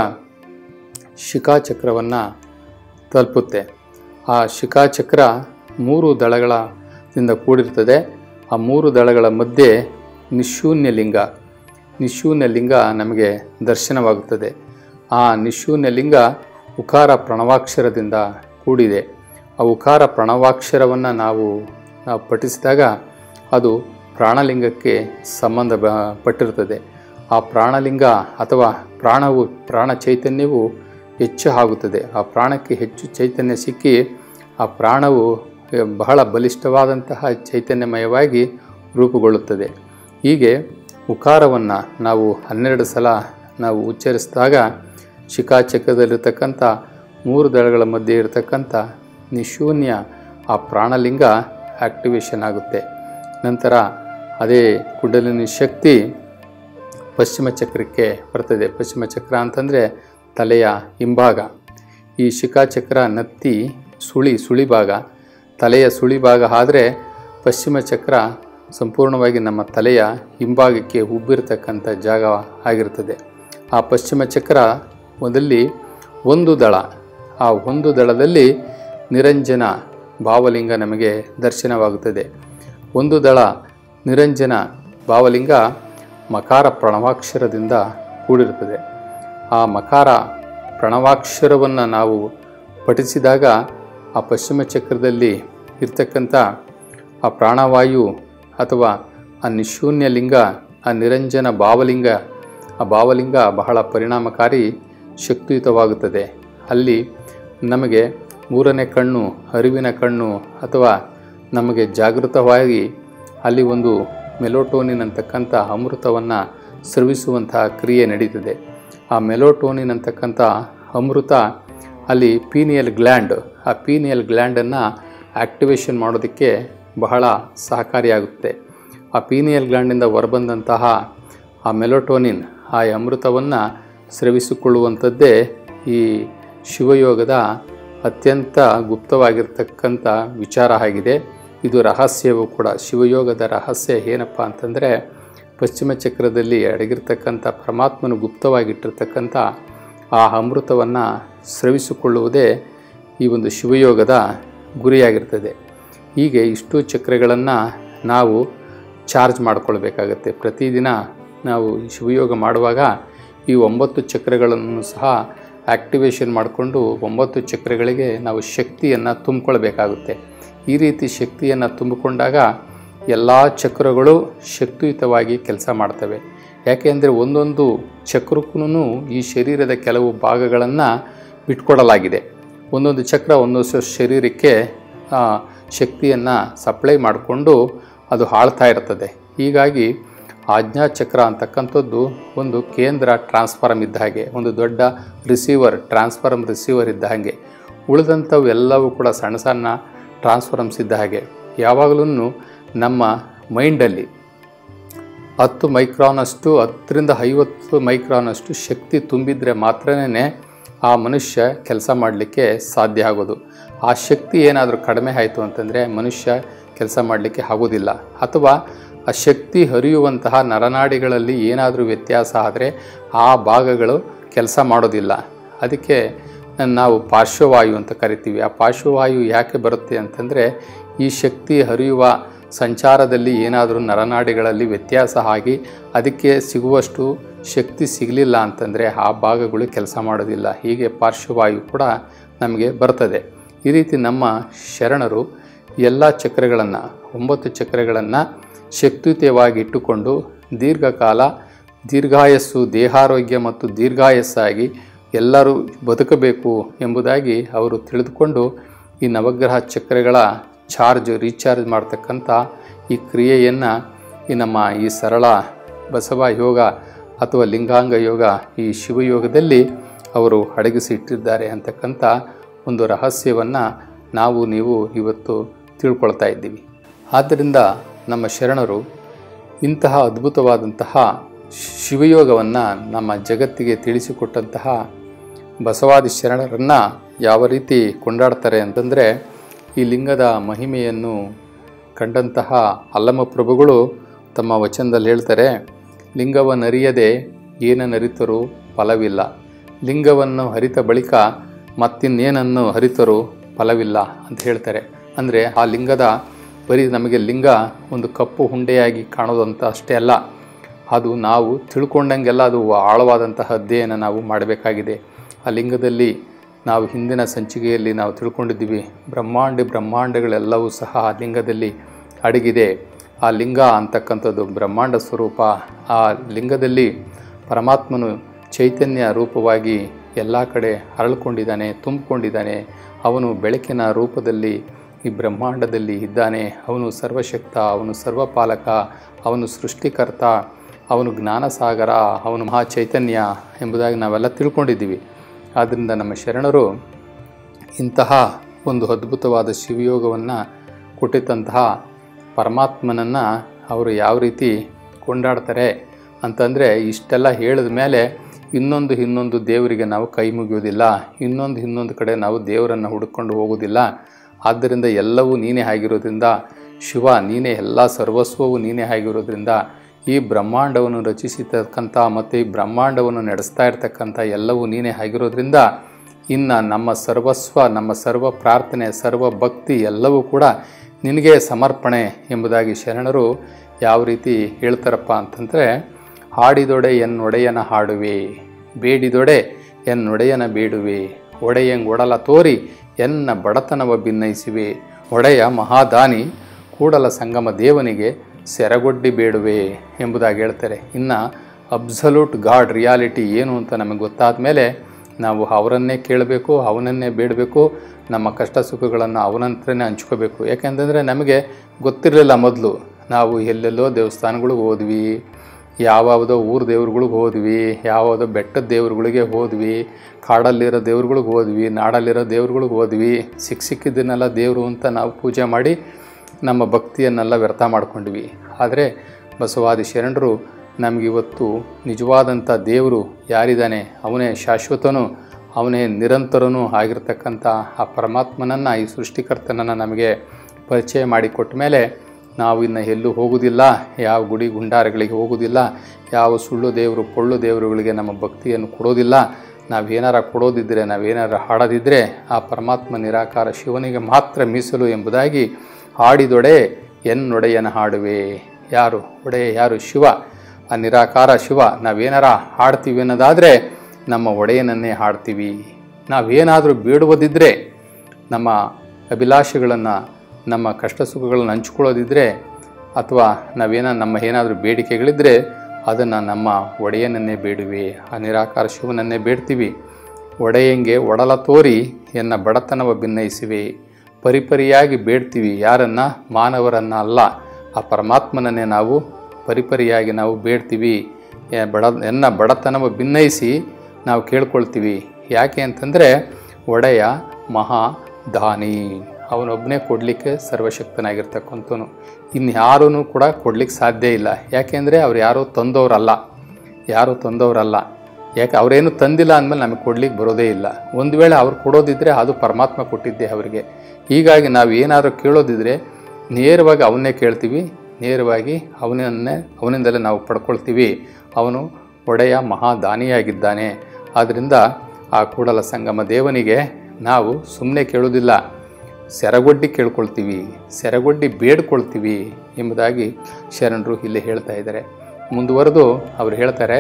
Speaker 1: ಶಿಖಾಚಕ್ರವನ್ನು ತಲುಪುತ್ತೆ ಆ ಶಿಖಾಚಕ್ರ ಮೂರು ದಳಗಳಿಂದ ಕೂಡಿರ್ತದೆ ಆ ಮೂರು ದಳಗಳ ಮಧ್ಯೆ ನಿಶೂನ್ಯ ಲಿಂಗ ನಿಶೂನ್ಯ ಲಿಂಗ ನಮಗೆ ದರ್ಶನವಾಗುತ್ತದೆ ಆ ನಿಶೂನ್ಯ ಲಿಂಗ ಉಕಾರ ಪ್ರಣವಾಕ್ಷರದಿಂದ ಕೂಡಿದೆ ಆ ಉಕಾರ ಪ್ರಣವಾಕ್ಷರವನ್ನು ನಾವು ನಾವು ಪಠಿಸಿದಾಗ ಅದು ಪ್ರಾಣಲಿಂಗಕ್ಕೆ ಸಂಬಂಧ ಬ ಪಟ್ಟಿರುತ್ತದೆ ಆ ಪ್ರಾಣಲಿಂಗ ಅಥವಾ ಪ್ರಾಣವು ಪ್ರಾಣ ಚೈತನ್ಯವು ಹೆಚ್ಚು ಆಗುತ್ತದೆ ಆ ಪ್ರಾಣಕ್ಕೆ ಹೆಚ್ಚು ಚೈತನ್ಯ ಸಿಕ್ಕಿ ಆ ಪ್ರಾಣವು ಬಹಳ ಬಲಿಷ್ಠವಾದಂತಹ ಚೈತನ್ಯಮಯವಾಗಿ ರೂಪುಗೊಳ್ಳುತ್ತದೆ ಹೀಗೆ ಉಕಾರವನ್ನು ನಾವು ಹನ್ನೆರಡು ಸಲ ನಾವು ಉಚ್ಚರಿಸಿದಾಗ ಶಿಖಾಚಕ್ರದಲ್ಲಿರ್ತಕ್ಕಂಥ ಮೂರು ದಳಗಳ ಮಧ್ಯೆ ಇರತಕ್ಕಂಥ ನಿಶೂನ್ಯ ಆ ಪ್ರಾಣಲಿಂಗ ಆಕ್ಟಿವೇಶನ್ ಆಗುತ್ತೆ ನಂತರ ಅದೇ ಕುಂಡಲಿನಿ ಶಕ್ತಿ ಪಶ್ಚಿಮ ಚಕ್ರಕ್ಕೆ ಬರ್ತದೆ ಪಶ್ಚಿಮ ಚಕ್ರ ಅಂತಂದರೆ ತಲೆಯ ಹಿಂಭಾಗ ಈ ಶಿಖಾಚಕ್ರ ನತ್ತಿ ಸುಳಿ ಸುಳಿ ಭಾಗ ತಲೆಯ ಸುಳಿ ಭಾಗ ಆದರೆ ಪಶ್ಚಿಮ ಚಕ್ರ ಸಂಪೂರ್ಣವಾಗಿ ನಮ್ಮ ತಲೆಯ ಹಿಂಭಾಗಕ್ಕೆ ಉಬ್ಬಿರ್ತಕ್ಕಂಥ ಜಾಗ ಆಗಿರ್ತದೆ ಆ ಪಶ್ಚಿಮ ಚಕ್ರ ಮೊದಲಿ ಒಂದು ದಳ ಆ ಒಂದು ದಳದಲ್ಲಿ ನಿರಂಜನ ಭಾವಲಿಂಗ ನಮಗೆ ದರ್ಶನವಾಗುತ್ತದೆ ಒಂದು ದಳ ನಿರಂಜನ ಭಾವಲಿಂಗ ಮಕಾರ ಪ್ರಣವಾಕ್ಷರದಿಂದ ಕೂಡಿರುತ್ತದೆ ಆ ಮಕಾರ ಪ್ರಣವಾಕ್ಷರವನ್ನು ನಾವು ಪಠಿಸಿದಾಗ ಆ ಪಶ್ಚಿಮ ಚಕ್ರದಲ್ಲಿ ಇರ್ತಕ್ಕಂಥ ಆ ಪ್ರಾಣವಾಯು ಅಥವಾ ಆ ನಿಶೂನ್ಯ ಲಿಂಗ ಆ ನಿರಂಜನ ಭಾವಲಿಂಗ ಆ ಭಾವಲಿಂಗ ಬಹಳ ಪರಿಣಾಮಕಾರಿ ಶಕ್ತಿಯುತವಾಗುತ್ತದೆ ಅಲ್ಲಿ ನಮಗೆ ಮೂರನೇ ಕಣ್ಣು ಅರಿವಿನ ಕಣ್ಣು ಅಥವಾ ನಮಗೆ ಜಾಗೃತವಾಗಿ ಅಲ್ಲಿ ಒಂದು ಮೆಲೋಟೋನಿನ್ ಅಂತಕ್ಕಂಥ ಅಮೃತವನ್ನು ಸ್ರವಿಸುವಂತಹ ಕ್ರಿಯೆ ನಡೀತದೆ ಆ ಮೆಲೋಟೋನಿನ್ ಅಂತಕ್ಕಂಥ ಅಮೃತ ಅಲ್ಲಿ ಪೀನಿಯಲ್ ಗ್ಲ್ಯಾಂಡ್ ಆ ಪೀನಿಯಲ್ ಗ್ಲ್ಯಾಂಡನ್ನು ಆಕ್ಟಿವೇಶನ್ ಮಾಡೋದಕ್ಕೆ ಬಹಳ ಸಹಕಾರಿಯಾಗುತ್ತೆ ಆ ಪೀನಿಯಲ್ ಗ್ಲ್ಯಾಂಡಿಂದ ಹೊರಬಂದಂತಹ ಆ ಮೆಲೋಟೋನಿನ್ ಆ ಅಮೃತವನ್ನು ಸ್ರವಿಸಿಕೊಳ್ಳುವಂಥದ್ದೇ ಈ ಶಿವಯೋಗದ ಅತ್ಯಂತ ಗುಪ್ತವಾಗಿರ್ತಕ್ಕಂಥ ವಿಚಾರ ಆಗಿದೆ ಇದು ರಹಸ್ಯವೂ ಕೂಡ ಶಿವಯೋಗದ ರಹಸ್ಯ ಏನಪ್ಪ ಅಂತಂದರೆ ಪಶ್ಚಿಮ ಚಕ್ರದಲ್ಲಿ ಅಡಗಿರ್ತಕ್ಕಂಥ ಪರಮಾತ್ಮನು ಗುಪ್ತವಾಗಿಟ್ಟಿರ್ತಕ್ಕಂಥ ಆ ಅಮೃತವನ್ನು ಸ್ರವಿಸಿಕೊಳ್ಳುವುದೇ ಈ ಒಂದು ಶಿವಯೋಗದ ಗುರಿಯಾಗಿರ್ತದೆ ಹೀಗೆ ಇಷ್ಟು ಚಕ್ರಗಳನ್ನು ನಾವು ಚಾರ್ಜ್ ಮಾಡಿಕೊಳ್ಬೇಕಾಗತ್ತೆ ಪ್ರತಿದಿನ ನಾವು ಶಿವಯೋಗ ಮಾಡುವಾಗ ಈ ಒಂಬತ್ತು ಚಕ್ರಗಳನ್ನು ಸಹ ಆಕ್ಟಿವೇಶನ್ ಮಾಡಿಕೊಂಡು ಒಂಬತ್ತು ಚಕ್ರಗಳಿಗೆ ನಾವು ಶಕ್ತಿಯನ್ನು ತುಂಬಿಕೊಳ್ಬೇಕಾಗುತ್ತೆ ಈ ರೀತಿ ಶಕ್ತಿಯನ್ನು ತುಂಬಿಕೊಂಡಾಗ ಎಲ್ಲ ಚಕ್ರಗಳು ಶಕ್ತಿಯುತವಾಗಿ ಕೆಲಸ ಮಾಡ್ತವೆ ಯಾಕೆಂದರೆ ಒಂದೊಂದು ಚಕ್ರಕ್ಕೂ ಈ ಶರೀರದ ಕೆಲವು ಭಾಗಗಳನ್ನು ಬಿಟ್ಕೊಡಲಾಗಿದೆ ಒಂದೊಂದು ಚಕ್ರ ಒಂದೊಂದು ಶರೀರಕ್ಕೆ ಶಕ್ತಿಯನ್ನು ಸಪ್ಲೈ ಮಾಡಿಕೊಂಡು ಅದು ಆಳ್ತಾ ಇರ್ತದೆ ಹೀಗಾಗಿ ಆಜ್ಞಾಚಕ್ರ ಅಂತಕ್ಕಂಥದ್ದು ಒಂದು ಕೇಂದ್ರ ಟ್ರಾನ್ಸ್ಫಾರಮ್ ಇದ್ದ ಹಾಗೆ ಒಂದು ದೊಡ್ಡ ರಿಸೀವರ್ ಟ್ರಾನ್ಸ್ಫಾರಮ್ ರಿಸೀವರ್ ಇದ್ದ ಹಾಗೆ ಉಳಿದಂಥವು ಎಲ್ಲವೂ ಕೂಡ ಸಣ್ಣ ಸಣ್ಣ ಟ್ರಾನ್ಸ್ಫಾರಮ್ಸ್ ಇದ್ದ ಹಾಗೆ ಯಾವಾಗಲೂ ನಮ್ಮ ಮೈಂಡಲ್ಲಿ ಹತ್ತು ಮೈಕ್ರಾನಷ್ಟು ಹತ್ತರಿಂದ ಐವತ್ತು ಮೈಕ್ರಾನಷ್ಟು ಶಕ್ತಿ ತುಂಬಿದರೆ ಮಾತ್ರನೇ ಆ ಮನುಷ್ಯ ಕೆಲಸ ಮಾಡಲಿಕ್ಕೆ ಸಾಧ್ಯ ಆಗೋದು ಆ ಶಕ್ತಿ ಏನಾದರೂ ಕಡಿಮೆ ಆಯಿತು ಅಂತಂದರೆ ಮನುಷ್ಯ ಕೆಲಸ ಮಾಡಲಿಕ್ಕೆ ಆಗೋದಿಲ್ಲ ಅಥವಾ ಆ ಶಕ್ತಿ ಹರಿಯುವಂತಹ ನರನಾಡಿಗಳಲ್ಲಿ ಏನಾದರೂ ವ್ಯತ್ಯಾಸ ಆದರೆ ಆ ಭಾಗಗಳು ಕೆಲಸ ಮಾಡೋದಿಲ್ಲ ಅದಕ್ಕೆ ನಾವು ಪಾರ್ಶ್ವವಾಯು ಅಂತ ಕರಿತೀವಿ ಆ ಪಾರ್ಶ್ವವಾಯು ಯಾಕೆ ಬರುತ್ತೆ ಅಂತಂದರೆ ಈ ಶಕ್ತಿ ಹರಿಯುವ ಸಂಚಾರದಲ್ಲಿ ಏನಾದರೂ ನರನಾಡಿಗಳಲ್ಲಿ ವ್ಯತ್ಯಾಸ ಆಗಿ ಅದಕ್ಕೆ ಸಿಗುವಷ್ಟು ಶಕ್ತಿ ಸಿಗಲಿಲ್ಲ ಅಂತಂದರೆ ಆ ಭಾಗಗಳು ಕೆಲಸ ಮಾಡೋದಿಲ್ಲ ಹೀಗೆ ಪಾರ್ಶ್ವವಾಯು ಕೂಡ ನಮಗೆ ಬರ್ತದೆ ಈ ರೀತಿ ನಮ್ಮ ಶರಣರು ಎಲ್ಲ ಚಕ್ರಗಳನ್ನು ಒಂಬತ್ತು ಚಕ್ರಗಳನ್ನು ಶಕ್ತಿಯುತವಾಗಿ ಇಟ್ಟುಕೊಂಡು ದೀರ್ಘಕಾಲ ದೀರ್ಘಾಯಸ್ಸು ದೇಹಾರೋಗ್ಯ ಮತ್ತು ದೀರ್ಘಾಯಸ್ಸಾಗಿ ಎಲ್ಲರೂ ಬದುಕಬೇಕು ಎಂಬುದಾಗಿ ಅವರು ತಿಳಿದುಕೊಂಡು ಈ ನವಗ್ರಹ ಚಕ್ರಗಳ ಚಾರ್ಜ್ ರೀಚಾರ್ಜ್ ಮಾಡ್ತಕ್ಕಂಥ ಈ ಕ್ರಿಯೆಯನ್ನು ಈ ನಮ್ಮ ಈ ಸರಳ ಬಸವ ಯೋಗ ಅಥವಾ ಲಿಂಗಾಂಗ ಯೋಗ ಈ ಶಿವಯೋಗದಲ್ಲಿ ಅವರು ಅಡಗಿಸಿ ಇಟ್ಟಿದ್ದಾರೆ ಅಂತಕ್ಕಂಥ ಒಂದು ರಹಸ್ಯವನ್ನು ನಾವು ನೀವು ಇವತ್ತು ತಿಳ್ಕೊಳ್ತಾ ಇದ್ದೀವಿ ಆದ್ದರಿಂದ ನಮ್ಮ ಶರಣರು ಇಂತಹ ಅದ್ಭುತವಾದಂತಹ ಶಿವಯೋಗವನ್ನು ನಮ್ಮ ಜಗತ್ತಿಗೆ ತಿಳಿಸಿಕೊಟ್ಟಂತಹ ಬಸವಾದಿ ಶರಣರನ್ನು ಯಾವ ರೀತಿ ಕೊಂಡಾಡ್ತಾರೆ ಅಂತಂದರೆ ಈ ಲಿಂಗದ ಮಹಿಮೆಯನ್ನು ಕಂಡಂತಹ ಅಲ್ಲಮ ಪ್ರಭುಗಳು ತಮ್ಮ ವಚನದಲ್ಲಿ ಹೇಳ್ತಾರೆ ಲಿಂಗವನ್ನರಿಯದೆ ಏನನ್ನರಿತರೂ ಫಲವಿಲ್ಲ ಲಿಂಗವನ್ನು ಹರಿತ ಬಳಿಕ ಮತ್ತಿನ್ನೇನನ್ನು ಹರಿತರೂ ಫಲವಿಲ್ಲ ಅಂತ ಹೇಳ್ತಾರೆ ಅಂದರೆ ಆ ಲಿಂಗದ ಬರೀ ನಮಗೆ ಲಿಂಗ ಒಂದು ಕಪ್ಪು ಹುಂಡೆಯಾಗಿ ಕಾಣೋದಂತ ಅಷ್ಟೇ ಅಲ್ಲ ಅದು ನಾವು ತಿಳ್ಕೊಂಡಂಗೆಲ್ಲ ಅದು ಆಳವಾದಂತಹ ಅಧ್ಯಯನ ನಾವು ಮಾಡಬೇಕಾಗಿದೆ ಆ ಲಿಂಗದಲ್ಲಿ ನಾವು ಹಿಂದಿನ ಸಂಚಿಕೆಯಲ್ಲಿ ನಾವು ತಿಳ್ಕೊಂಡಿದ್ದೀವಿ ಬ್ರಹ್ಮಾಂಡ ಬ್ರಹ್ಮಾಂಡಗಳೆಲ್ಲವೂ ಸಹ ಆ ಲಿಂಗದಲ್ಲಿ ಅಡಗಿದೆ ಆ ಲಿಂಗ ಅಂತಕ್ಕಂಥದ್ದು ಬ್ರಹ್ಮಾಂಡ ಸ್ವರೂಪ ಆ ಲಿಂಗದಲ್ಲಿ ಪರಮಾತ್ಮನು ಚೈತನ್ಯ ರೂಪವಾಗಿ ಎಲ್ಲ ಕಡೆ ಹರಳ್ಕೊಂಡಿದ್ದಾನೆ ತುಂಬಿಕೊಂಡಿದ್ದಾನೆ ಅವನು ಬೆಳಕಿನ ರೂಪದಲ್ಲಿ ಈ ಬ್ರಹ್ಮಾಂಡದಲ್ಲಿ ಇದ್ದಾನೆ ಅವನು ಸರ್ವಶಕ್ತ ಅವನು ಸರ್ವಪಾಲಕ ಅವನು ಸೃಷ್ಟಿಕರ್ತ ಅವನು ಜ್ಞಾನಸಾಗರ ಅವನು ಮಹಾ ಚೈತನ್ಯ ಎಂಬುದಾಗಿ ನಾವೆಲ್ಲ ತಿಳ್ಕೊಂಡಿದ್ದೀವಿ ಆದ್ದರಿಂದ ನಮ್ಮ ಶರಣರು ಇಂತಹ ಒಂದು ಅದ್ಭುತವಾದ ಶಿವಯೋಗವನ್ನು ಕೊಟ್ಟಿದ್ದಂತಹ ಪರಮಾತ್ಮನನ್ನು ಅವರು ಯಾವ ರೀತಿ ಕೊಂಡಾಡ್ತಾರೆ ಅಂತಂದರೆ ಇಷ್ಟೆಲ್ಲ ಹೇಳಿದ ಮೇಲೆ ಇನ್ನೊಂದು ಇನ್ನೊಂದು ದೇವರಿಗೆ ನಾವು ಕೈ ಮುಗಿಯೋದಿಲ್ಲ ಇನ್ನೊಂದು ಇನ್ನೊಂದು ಕಡೆ ನಾವು ದೇವರನ್ನು ಹುಡುಕೊಂಡು ಹೋಗೋದಿಲ್ಲ ಆದ್ದರಿಂದ ಎಲ್ಲವೂ ನೀನೇ ಆಗಿರೋದ್ರಿಂದ ಶಿವ ನೀನೇ ಎಲ್ಲ ಸರ್ವಸ್ವವು ನೀನೇ ಆಗಿರೋದ್ರಿಂದ ಈ ಬ್ರಹ್ಮಾಂಡವನ್ನು ರಚಿಸಿರ್ತಕ್ಕಂಥ ಮತ್ತು ಈ ಬ್ರಹ್ಮಾಂಡವನ್ನು ನಡೆಸ್ತಾ ಇರ್ತಕ್ಕಂಥ ಎಲ್ಲವೂ ನೀನೇ ಆಗಿರೋದ್ರಿಂದ ಇನ್ನು ನಮ್ಮ ಸರ್ವಸ್ವ ನಮ್ಮ ಸರ್ವ ಪ್ರಾರ್ಥನೆ ಸರ್ವ ಭಕ್ತಿ ಎಲ್ಲವೂ ಕೂಡ ನಿನಗೆ ಸಮರ್ಪಣೆ ಎಂಬುದಾಗಿ ಶರಣರು ಯಾವ ರೀತಿ ಹೇಳ್ತಾರಪ್ಪ ಅಂತಂದರೆ ಹಾಡಿದೊಡೆ ಎನ್ನೊಡೆಯನ ಹಾಡುವೆ ಬೇಡಿದೊಡೆ ಎನ್ನೊಡೆಯನ ಬೇಡುವೆ ಒಡೆಯಂಗೊಡಲ ತೋರಿ ಎನ್ನ ಬಡತನವ ಭಿನ್ನಯಿಸಿವೆ ಒಡೆಯ ಮಹಾದಾನಿ ಕೂಡಲ ಸಂಗಮ ದೇವನಿಗೆ ಸೆರಗೊಡ್ಡಿ ಬೇಡುವೆ ಎಂಬುದಾಗಿ ಹೇಳ್ತಾರೆ ಇನ್ನು ಅಬ್ಸಲ್ಯೂಟ್ ಗಾಡ್ ರಿಯಾಲಿಟಿ ಏನು ಅಂತ ನಮಗೆ ಗೊತ್ತಾದ ಮೇಲೆ ನಾವು ಅವರನ್ನೇ ಕೇಳಬೇಕು ಅವನನ್ನೇ ಬೇಡಬೇಕು ನಮ್ಮ ಕಷ್ಟ ಸುಖಗಳನ್ನು ಅವನಂತ್ರನೇ ಹಂಚ್ಕೋಬೇಕು ಯಾಕೆಂತಂದರೆ ನಮಗೆ ಗೊತ್ತಿರಲಿಲ್ಲ ಮೊದಲು ನಾವು ಎಲ್ಲೆಲ್ಲೋ ದೇವಸ್ಥಾನಗಳಿಗೆ ಹೋದ್ವಿ ಯಾವ್ಯಾವುದೋ ಊರು ದೇವ್ರುಗಳಿಗೆ ಹೋದ್ವಿ ಯಾವುದೋ ಬೆಟ್ಟದ ದೇವ್ರುಗಳಿಗೆ ಹೋದ್ವಿ ಕಾಡಲ್ಲಿರೋ ದೇವ್ರುಗಳಿಗೆ ಹೋದ್ವಿ ನಾಡಲ್ಲಿರೋ ದೇವ್ರುಗಳಿಗೆ ಹೋದ್ವಿ ಸಿಕ್ಕ ಸಿಕ್ಕಿದ್ದನ್ನೆಲ್ಲ ದೇವರು ಅಂತ ನಾವು ಪೂಜೆ ಮಾಡಿ ನಮ್ಮ ಭಕ್ತಿಯನ್ನೆಲ್ಲ ವ್ಯರ್ಥ ಮಾಡ್ಕೊಂಡ್ವಿ ಆದರೆ ಬಸವಾದಿ ಶರಣರು ನಮಗಿವತ್ತು ನಿಜವಾದಂಥ ದೇವರು ಯಾರಿದ್ದಾನೆ ಅವನೇ ಶಾಶ್ವತನೂ ಅವನೇ ನಿರಂತರನೂ ಆಗಿರ್ತಕ್ಕಂಥ ಆ ಪರಮಾತ್ಮನನ್ನು ಈ ಸೃಷ್ಟಿಕರ್ತನನ್ನು ನಮಗೆ ಪರಿಚಯ ಮಾಡಿಕೊಟ್ಟ ಮೇಲೆ ನಾವು ಇನ್ನು ಎಲ್ಲೂ ಹೋಗುವುದಿಲ್ಲ ಯಾವ ಗುಡಿ ಗುಂಡಾರಗಳಿಗೆ ಹೋಗುವುದಿಲ್ಲ ಯಾವ ಸುಳ್ಳು ದೇವರು ಪೊಳ್ಳು ದೇವರುಗಳಿಗೆ ನಮ್ಮ ಭಕ್ತಿಯನ್ನು ಕೊಡೋದಿಲ್ಲ ನಾವೇನಾರ ಕೊಡೋದಿದ್ದರೆ ನಾವೇನಾರ ಹಾಡೋದಿದ್ದರೆ ಆ ಪರಮಾತ್ಮ ನಿರಾಕಾರ ಶಿವನಿಗೆ ಮಾತ್ರ ಮೀಸಲು ಎಂಬುದಾಗಿ ಹಾಡಿದೊಡೆ ಎನ್ನೊಡೆಯನ ಹಾಡುವೆ ಯಾರು ಒಡೆಯ ಯಾರು ಶಿವ ಆ ನಿರಾಕಾರ ಶಿವ ನಾವೇನಾರ ಹಾಡ್ತೀವಿ ಅನ್ನೋದಾದರೆ ನಮ್ಮ ಒಡೆಯನನ್ನೇ ಹಾಡ್ತೀವಿ ನಾವೇನಾದರೂ ಬೇಡುವುದಿದ್ದರೆ ನಮ್ಮ ಅಭಿಲಾಷೆಗಳನ್ನು ನಮ್ಮ ಕಷ್ಟ ಸುಖಗಳನ್ನು ಹಂಚ್ಕೊಳ್ಳೋದಿದ್ದರೆ ಅಥವಾ ನಾವೇನ ನಮ್ಮ ಏನಾದರೂ ಬೇಡಿಕೆಗಳಿದ್ದರೆ ಅದನ್ನು ನಮ್ಮ ಒಡೆಯನನ್ನೇ ಬೇಡುವೆ ಆ ನಿರಾಕಾರ ಶಿವನನ್ನೇ ಬೇಡ್ತೀವಿ ಒಡೆಯಂಗೆ ಒಡಲ ತೋರಿ ಎನ್ನ ಬಡತನವ ಭಿನ್ನಯಿಸಿವೆ ಪರಿಪರಿಯಾಗಿ ಬೇಡ್ತೀವಿ ಯಾರನ್ನ ಮಾನವರನ್ನ ಅಲ್ಲ ಆ ಪರಮಾತ್ಮನನ್ನೇ ನಾವು ಪರಿಪರಿಯಾಗಿ ನಾವು ಬೇಡ್ತೀವಿ ಎ- ಬಡ ಎನ್ನ ಬಡತನವ ಭಿನ್ನಯಿಸಿ ನಾವು ಕೇಳ್ಕೊಳ್ತೀವಿ ಯಾಕೆ ಅಂತಂದರೆ ಒಡೆಯ ಮಹಾ ದಾನಿ ಅವನೊಬ್ಬನೇ ಕೊಡಲಿಕ್ಕೆ ಸರ್ವಶಕ್ತನಾಗಿರ್ತಕ್ಕಂಥವನು ಇನ್ಯಾರೂ ಕೂಡ ಕೊಡ್ಲಿಕ್ಕೆ ಸಾಧ್ಯ ಇಲ್ಲ ಯಾಕೆಂದರೆ ಅವ್ರು ಯಾರೂ ತಂದವರಲ್ಲ ಯಾರೂ ತಂದವರಲ್ಲ ಯಾಕೆ ಅವರೇನು ತಂದಿಲ್ಲ ಅಂದಮೇಲೆ ನಮಗೆ ಕೊಡ್ಲಿಕ್ಕೆ ಬರೋದೇ ಇಲ್ಲ ಒಂದು ವೇಳೆ ಅವ್ರು ಕೊಡೋದಿದ್ದರೆ ಅದು ಪರಮಾತ್ಮ ಕೊಟ್ಟಿದ್ದೆ ಅವರಿಗೆ ಹೀಗಾಗಿ ನಾವು ಏನಾದರೂ ಕೇಳೋದಿದ್ರೆ ನೇರವಾಗಿ ಅವನ್ನೇ ಕೇಳ್ತೀವಿ ನೇರವಾಗಿ ಅವನನ್ನೇ ಅವನಿಂದಲೇ ನಾವು ಪಡ್ಕೊಳ್ತೀವಿ ಅವನು ಒಡೆಯ ಮಹಾದಾನಿಯಾಗಿದ್ದಾನೆ ಆದ್ದರಿಂದ ಆ ಕೂಡಲ ಸಂಗಮ ದೇವನಿಗೆ ನಾವು ಸುಮ್ಮನೆ ಕೇಳೋದಿಲ್ಲ ಸೆರಗೊಡ್ಡಿ ಕೇಳ್ಕೊಳ್ತೀವಿ ಸೆರಗೊಡ್ಡಿ ಬೇಡ್ಕೊಳ್ತೀವಿ ಎಂಬುದಾಗಿ ಶರಣರು ಇಲ್ಲಿ ಹೇಳ್ತಾ ಇದ್ದಾರೆ ಮುಂದುವರೆದು ಅವರು ಹೇಳ್ತಾರೆ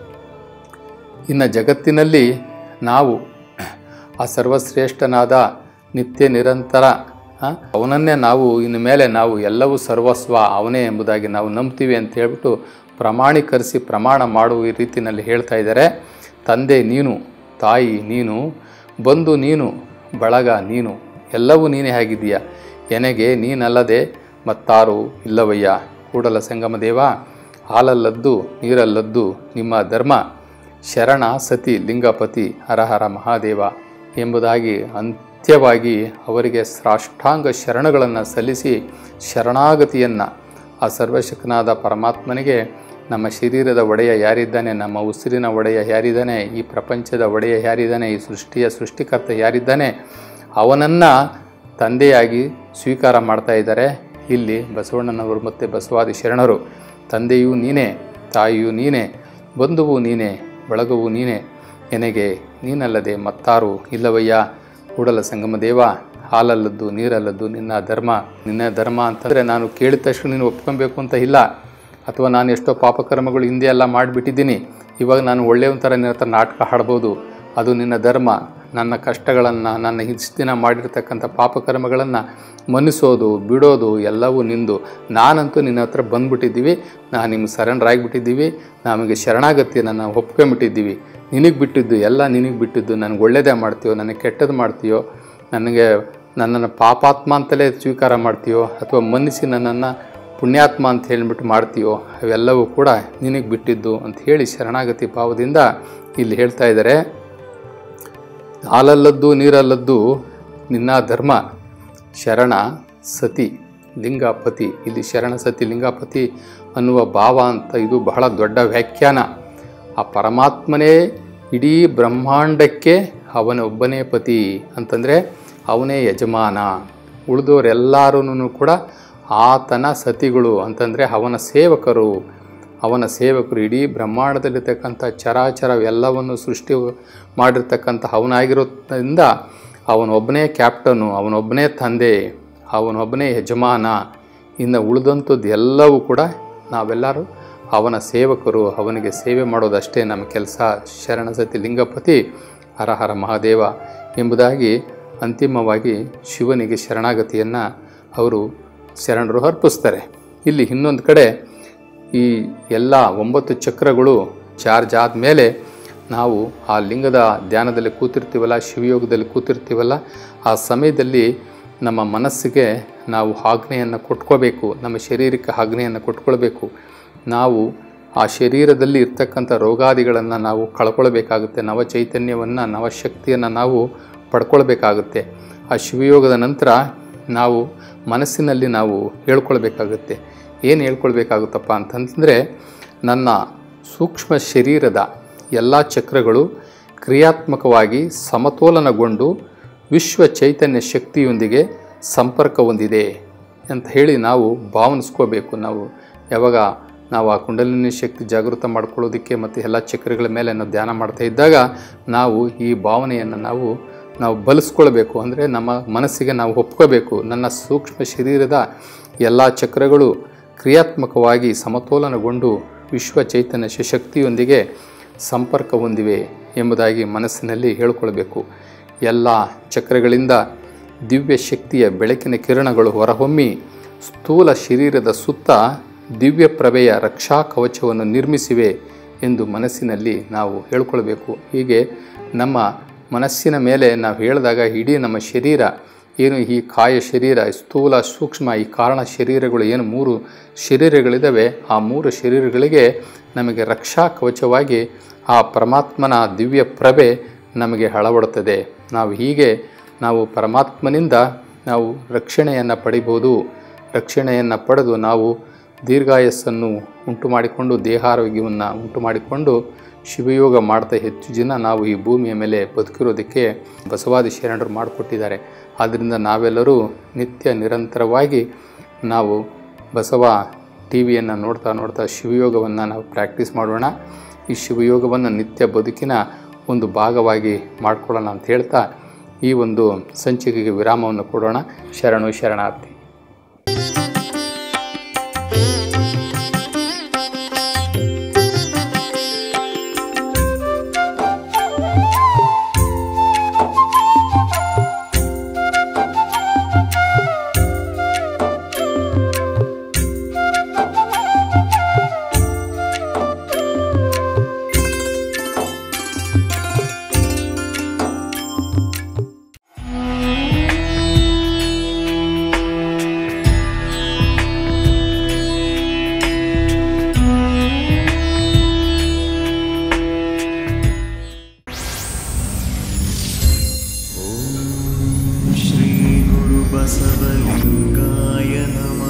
Speaker 1: ಇನ್ನು ಜಗತ್ತಿನಲ್ಲಿ ನಾವು ಆ ಸರ್ವಶ್ರೇಷ್ಠನಾದ ನಿತ್ಯ ನಿರಂತರ ಆ, ಅವನನ್ನೇ ನಾವು ಇನ್ನು ಮೇಲೆ ನಾವು ಎಲ್ಲವೂ ಸರ್ವಸ್ವ ಅವನೇ ಎಂಬುದಾಗಿ ನಾವು ನಂಬ್ತೀವಿ ಅಂತ ಹೇಳ್ಬಿಟ್ಟು ಪ್ರಮಾಣೀಕರಿಸಿ ಪ್ರಮಾಣ ಮಾಡುವ ಈ ರೀತಿಯಲ್ಲಿ ಹೇಳ್ತಾ ಇದ್ದಾರೆ ತಂದೆ ನೀನು ತಾಯಿ ನೀನು ಬಂಧು ನೀನು ಬಳಗ ನೀನು ಎಲ್ಲವೂ ನೀನೇ ಆಗಿದೀಯ ಎನಗೆ ನೀನಲ್ಲದೆ ಮತ್ತಾರು ಇಲ್ಲವಯ್ಯ ಕೂಡಲ ಸಂಗಮ ದೇವ ಹಾಲಲ್ಲದ್ದು ನೀರಲ್ಲದ್ದು ನಿಮ್ಮ ಧರ್ಮ ಶರಣ ಸತಿ ಲಿಂಗಪತಿ ಹರಹರ ಮಹಾದೇವ ಎಂಬುದಾಗಿ ಅಂತ್ಯವಾಗಿ ಅವರಿಗೆ ಸಾಷ್ಟಾಂಗ ಶರಣಗಳನ್ನು ಸಲ್ಲಿಸಿ ಶರಣಾಗತಿಯನ್ನು ಆ ಸರ್ವಶಕ್ತನಾದ ಪರಮಾತ್ಮನಿಗೆ ನಮ್ಮ ಶರೀರದ ಒಡೆಯ ಯಾರಿದ್ದಾನೆ ನಮ್ಮ ಉಸಿರಿನ ಒಡೆಯ ಯಾರಿದ್ದಾನೆ ಈ ಪ್ರಪಂಚದ ಒಡೆಯ ಯಾರಿದ್ದಾನೆ ಈ ಸೃಷ್ಟಿಯ ಸೃಷ್ಟಿಕರ್ತ ಯಾರಿದ್ದಾನೆ ಅವನನ್ನು ತಂದೆಯಾಗಿ ಸ್ವೀಕಾರ ಮಾಡ್ತಾ ಇದ್ದಾರೆ ಇಲ್ಲಿ ಬಸವಣ್ಣನವರು ಮತ್ತು ಬಸವಾದಿ ಶರಣರು ತಂದೆಯೂ ನೀನೇ ತಾಯಿಯೂ ನೀನೇ ಬಂಧುವು ನೀನೇ ಬಳಗವು ನೀನೇ ಎನಗೆ ನೀನಲ್ಲದೆ ಮತ್ತಾರು ಇಲ್ಲವಯ್ಯ ಕೂಡಲ ಸಂಗಮ ದೇವ ಹಾಲಲ್ಲದ್ದು ನೀರಲ್ಲದ್ದು ನಿನ್ನ ಧರ್ಮ ನಿನ್ನ ಧರ್ಮ ಅಂತಂದರೆ ನಾನು ಕೇಳಿದ ತಕ್ಷಣ ನೀನು ಒಪ್ಕೊಬೇಕು ಅಂತ ಇಲ್ಲ ಅಥವಾ ನಾನು ಎಷ್ಟೋ ಪಾಪಕರ್ಮಗಳು ಹಿಂದೆ ಎಲ್ಲ ಮಾಡಿಬಿಟ್ಟಿದ್ದೀನಿ ಇವಾಗ ನಾನು ಒಳ್ಳೆಯ ಥರ ನಿನ್ನ ಹತ್ರ ನಾಟಕ ಹಾಡ್ಬೋದು ಅದು ನಿನ್ನ ಧರ್ಮ ನನ್ನ ಕಷ್ಟಗಳನ್ನು ನನ್ನ ಇಷ್ಟು ದಿನ ಮಾಡಿರ್ತಕ್ಕಂಥ ಪಾಪಕರ್ಮಗಳನ್ನು ಮನ್ನಿಸೋದು ಬಿಡೋದು ಎಲ್ಲವೂ ನಿಂದು ನಾನಂತೂ ನಿನ್ನ ಹತ್ರ ಬಂದ್ಬಿಟ್ಟಿದ್ದೀವಿ ನಾನು ನಿಮ್ಗೆ ಸರೆಂಡರ್ ಆಗಿಬಿಟ್ಟಿದ್ದೀವಿ ನಮಗೆ ಶರಣಾಗತಿಯನ್ನು ನಾವು ಒಪ್ಕೊಂಬಿಟ್ಟಿದ್ದೀವಿ ನಿನಗೆ ಬಿಟ್ಟಿದ್ದು ಎಲ್ಲ ನಿನಗೆ ಬಿಟ್ಟಿದ್ದು ನನಗೆ ಒಳ್ಳೇದೇ ಮಾಡ್ತೀಯೋ ನನಗೆ ಕೆಟ್ಟದ್ದು ಮಾಡ್ತೀಯೋ ನನಗೆ ನನ್ನನ್ನು ಪಾಪಾತ್ಮ ಅಂತಲೇ ಸ್ವೀಕಾರ ಮಾಡ್ತೀಯೋ ಅಥವಾ ಮನ್ನಿಸಿ ನನ್ನನ್ನು ಪುಣ್ಯಾತ್ಮ ಅಂತ ಹೇಳಿಬಿಟ್ಟು ಮಾಡ್ತೀಯೋ ಅವೆಲ್ಲವೂ ಕೂಡ ನಿನಗೆ ಬಿಟ್ಟಿದ್ದು ಅಂತ ಹೇಳಿ ಶರಣಾಗತಿ ಭಾವದಿಂದ ಇಲ್ಲಿ ಹೇಳ್ತಾ ಇದ್ದಾರೆ ಹಾಲಲ್ಲದ್ದು ನೀರಲ್ಲದ್ದು ನಿನ್ನ ಧರ್ಮ ಶರಣ ಸತಿ ಲಿಂಗಪತಿ ಇಲ್ಲಿ ಶರಣ ಸತಿ ಲಿಂಗಪತಿ ಅನ್ನುವ ಭಾವ ಅಂತ ಇದು ಬಹಳ ದೊಡ್ಡ ವ್ಯಾಖ್ಯಾನ ಆ ಪರಮಾತ್ಮನೇ ಇಡೀ ಬ್ರಹ್ಮಾಂಡಕ್ಕೆ ಅವನ ಒಬ್ಬನೇ ಪತಿ ಅಂತಂದರೆ ಅವನೇ ಯಜಮಾನ ಉಳಿದವರೆಲ್ಲರೂ ಕೂಡ ಆತನ ಸತಿಗಳು ಅಂತಂದರೆ ಅವನ ಸೇವಕರು ಅವನ ಸೇವಕರು ಇಡೀ ಬ್ರಹ್ಮಾಂಡದಲ್ಲಿರ್ತಕ್ಕಂಥ ಚರಾಚರವೆಲ್ಲವನ್ನು ಸೃಷ್ಟಿ ಮಾಡಿರ್ತಕ್ಕಂಥ ಅವನಾಗಿರೋದ್ರಿಂದ ಅವನೊಬ್ಬನೇ ಕ್ಯಾಪ್ಟನು ಅವನೊಬ್ಬನೇ ತಂದೆ ಅವನೊಬ್ಬನೇ ಯಜಮಾನ ಇನ್ನು ಉಳಿದಂಥದ್ದು ಎಲ್ಲವೂ ಕೂಡ ನಾವೆಲ್ಲರೂ ಅವನ ಸೇವಕರು ಅವನಿಗೆ ಸೇವೆ ಮಾಡೋದಷ್ಟೇ ನಮ್ಮ ಕೆಲಸ ಶರಣಸತಿ ಲಿಂಗಪತಿ ಹರ ಹರ ಮಹಾದೇವ ಎಂಬುದಾಗಿ ಅಂತಿಮವಾಗಿ ಶಿವನಿಗೆ ಶರಣಾಗತಿಯನ್ನು ಅವರು ಶರಣರು ಅರ್ಪಿಸ್ತಾರೆ ಇಲ್ಲಿ ಇನ್ನೊಂದು ಕಡೆ ಈ ಎಲ್ಲ ಒಂಬತ್ತು ಚಕ್ರಗಳು ಚಾರ್ಜ್ ಆದಮೇಲೆ ನಾವು ಆ ಲಿಂಗದ ಧ್ಯಾನದಲ್ಲಿ ಕೂತಿರ್ತೀವಲ್ಲ ಶಿವಯೋಗದಲ್ಲಿ ಕೂತಿರ್ತೀವಲ್ಲ ಆ ಸಮಯದಲ್ಲಿ ನಮ್ಮ ಮನಸ್ಸಿಗೆ ನಾವು ಆಜ್ಞೆಯನ್ನು ಕೊಟ್ಕೋಬೇಕು ನಮ್ಮ ಶರೀರಕ್ಕೆ ಆಜ್ಞೆಯನ್ನು ಕೊಟ್ಕೊಳ್ಬೇಕು ನಾವು ಆ ಶರೀರದಲ್ಲಿ ಇರ್ತಕ್ಕಂಥ ರೋಗಾದಿಗಳನ್ನು ನಾವು ಕಳ್ಕೊಳ್ಬೇಕಾಗುತ್ತೆ ನವ ಚೈತನ್ಯವನ್ನು ನವಶಕ್ತಿಯನ್ನು ನಾವು ಪಡ್ಕೊಳ್ಬೇಕಾಗುತ್ತೆ ಆ ಶಿವಯೋಗದ ನಂತರ ನಾವು ಮನಸ್ಸಿನಲ್ಲಿ ನಾವು ಹೇಳ್ಕೊಳ್ಬೇಕಾಗುತ್ತೆ ಏನು ಹೇಳ್ಕೊಳ್ಬೇಕಾಗುತ್ತಪ್ಪ ಅಂತಂದರೆ ನನ್ನ ಸೂಕ್ಷ್ಮ ಶರೀರದ ಎಲ್ಲ ಚಕ್ರಗಳು ಕ್ರಿಯಾತ್ಮಕವಾಗಿ ಸಮತೋಲನಗೊಂಡು ವಿಶ್ವ ಚೈತನ್ಯ ಶಕ್ತಿಯೊಂದಿಗೆ ಸಂಪರ್ಕ ಹೊಂದಿದೆ ಅಂತ ಹೇಳಿ ನಾವು ಭಾವನಿಸ್ಕೋಬೇಕು ನಾವು ಯಾವಾಗ ನಾವು ಆ ಕುಂಡಲಿನಿ ಶಕ್ತಿ ಜಾಗೃತ ಮಾಡ್ಕೊಳ್ಳೋದಕ್ಕೆ ಮತ್ತು ಎಲ್ಲ ಚಕ್ರಗಳ ಮೇಲೆ ನಾವು ಧ್ಯಾನ ಮಾಡ್ತಾ ಇದ್ದಾಗ ನಾವು ಈ ಭಾವನೆಯನ್ನು ನಾವು ನಾವು ಬಲಿಸ್ಕೊಳ್ಬೇಕು ಅಂದರೆ ನಮ್ಮ ಮನಸ್ಸಿಗೆ ನಾವು ಒಪ್ಕೋಬೇಕು ನನ್ನ ಸೂಕ್ಷ್ಮ ಶರೀರದ ಎಲ್ಲ ಚಕ್ರಗಳು ಕ್ರಿಯಾತ್ಮಕವಾಗಿ ಸಮತೋಲನಗೊಂಡು ವಿಶ್ವ ಚೈತನ್ಯ ಶಕ್ತಿಯೊಂದಿಗೆ ಸಂಪರ್ಕ ಹೊಂದಿವೆ ಎಂಬುದಾಗಿ ಮನಸ್ಸಿನಲ್ಲಿ ಹೇಳ್ಕೊಳ್ಬೇಕು ಎಲ್ಲ ಚಕ್ರಗಳಿಂದ ದಿವ್ಯ ಶಕ್ತಿಯ ಬೆಳಕಿನ ಕಿರಣಗಳು ಹೊರಹೊಮ್ಮಿ ಸ್ಥೂಲ ಶರೀರದ ಸುತ್ತ ದಿವ್ಯ ಪ್ರಭೆಯ ರಕ್ಷಾ ಕವಚವನ್ನು ನಿರ್ಮಿಸಿವೆ ಎಂದು ಮನಸ್ಸಿನಲ್ಲಿ ನಾವು ಹೇಳ್ಕೊಳ್ಬೇಕು ಹೀಗೆ ನಮ್ಮ ಮನಸ್ಸಿನ ಮೇಲೆ ನಾವು ಹೇಳಿದಾಗ ಇಡೀ ನಮ್ಮ ಶರೀರ ಏನು ಈ ಕಾಯ ಶರೀರ ಸ್ಥೂಲ ಸೂಕ್ಷ್ಮ ಈ ಕಾರಣ ಶರೀರಗಳು ಏನು ಮೂರು ಶರೀರಗಳಿದ್ದಾವೆ ಆ ಮೂರು ಶರೀರಗಳಿಗೆ ನಮಗೆ ರಕ್ಷಾ ಕವಚವಾಗಿ ಆ ಪರಮಾತ್ಮನ ದಿವ್ಯ ಪ್ರಭೆ ನಮಗೆ ಹಳವಡುತ್ತದೆ ನಾವು ಹೀಗೆ ನಾವು ಪರಮಾತ್ಮನಿಂದ ನಾವು ರಕ್ಷಣೆಯನ್ನು ಪಡಿಬೋದು ರಕ್ಷಣೆಯನ್ನು ಪಡೆದು ನಾವು ದೀರ್ಘಾಯಸ್ಸನ್ನು ಉಂಟು ಮಾಡಿಕೊಂಡು ದೇಹಾರೋಗ್ಯವನ್ನು ಉಂಟು ಮಾಡಿಕೊಂಡು ಶಿವಯೋಗ ಮಾಡ್ತಾ ಹೆಚ್ಚು ಜನ ನಾವು ಈ ಭೂಮಿಯ ಮೇಲೆ ಬದುಕಿರೋದಕ್ಕೆ ಬಸವಾದಿ ಶರಣರು ಮಾಡಿಕೊಟ್ಟಿದ್ದಾರೆ ಆದ್ದರಿಂದ ನಾವೆಲ್ಲರೂ ನಿತ್ಯ ನಿರಂತರವಾಗಿ ನಾವು ಬಸವ ಟಿ ವಿಯನ್ನು ನೋಡ್ತಾ ನೋಡ್ತಾ ಶಿವಯೋಗವನ್ನು ನಾವು ಪ್ರಾಕ್ಟೀಸ್ ಮಾಡೋಣ ಈ ಶಿವಯೋಗವನ್ನು ನಿತ್ಯ ಬದುಕಿನ ಒಂದು ಭಾಗವಾಗಿ ಮಾಡ್ಕೊಳ್ಳೋಣ ಅಂತ ಹೇಳ್ತಾ ಈ ಒಂದು ಸಂಚಿಕೆಗೆ ವಿರಾಮವನ್ನು ಕೊಡೋಣ ಶರಣು ಶರಣಾರ್ಥಿ
Speaker 2: श्रीगुरुबसवलिङ्गाय नमः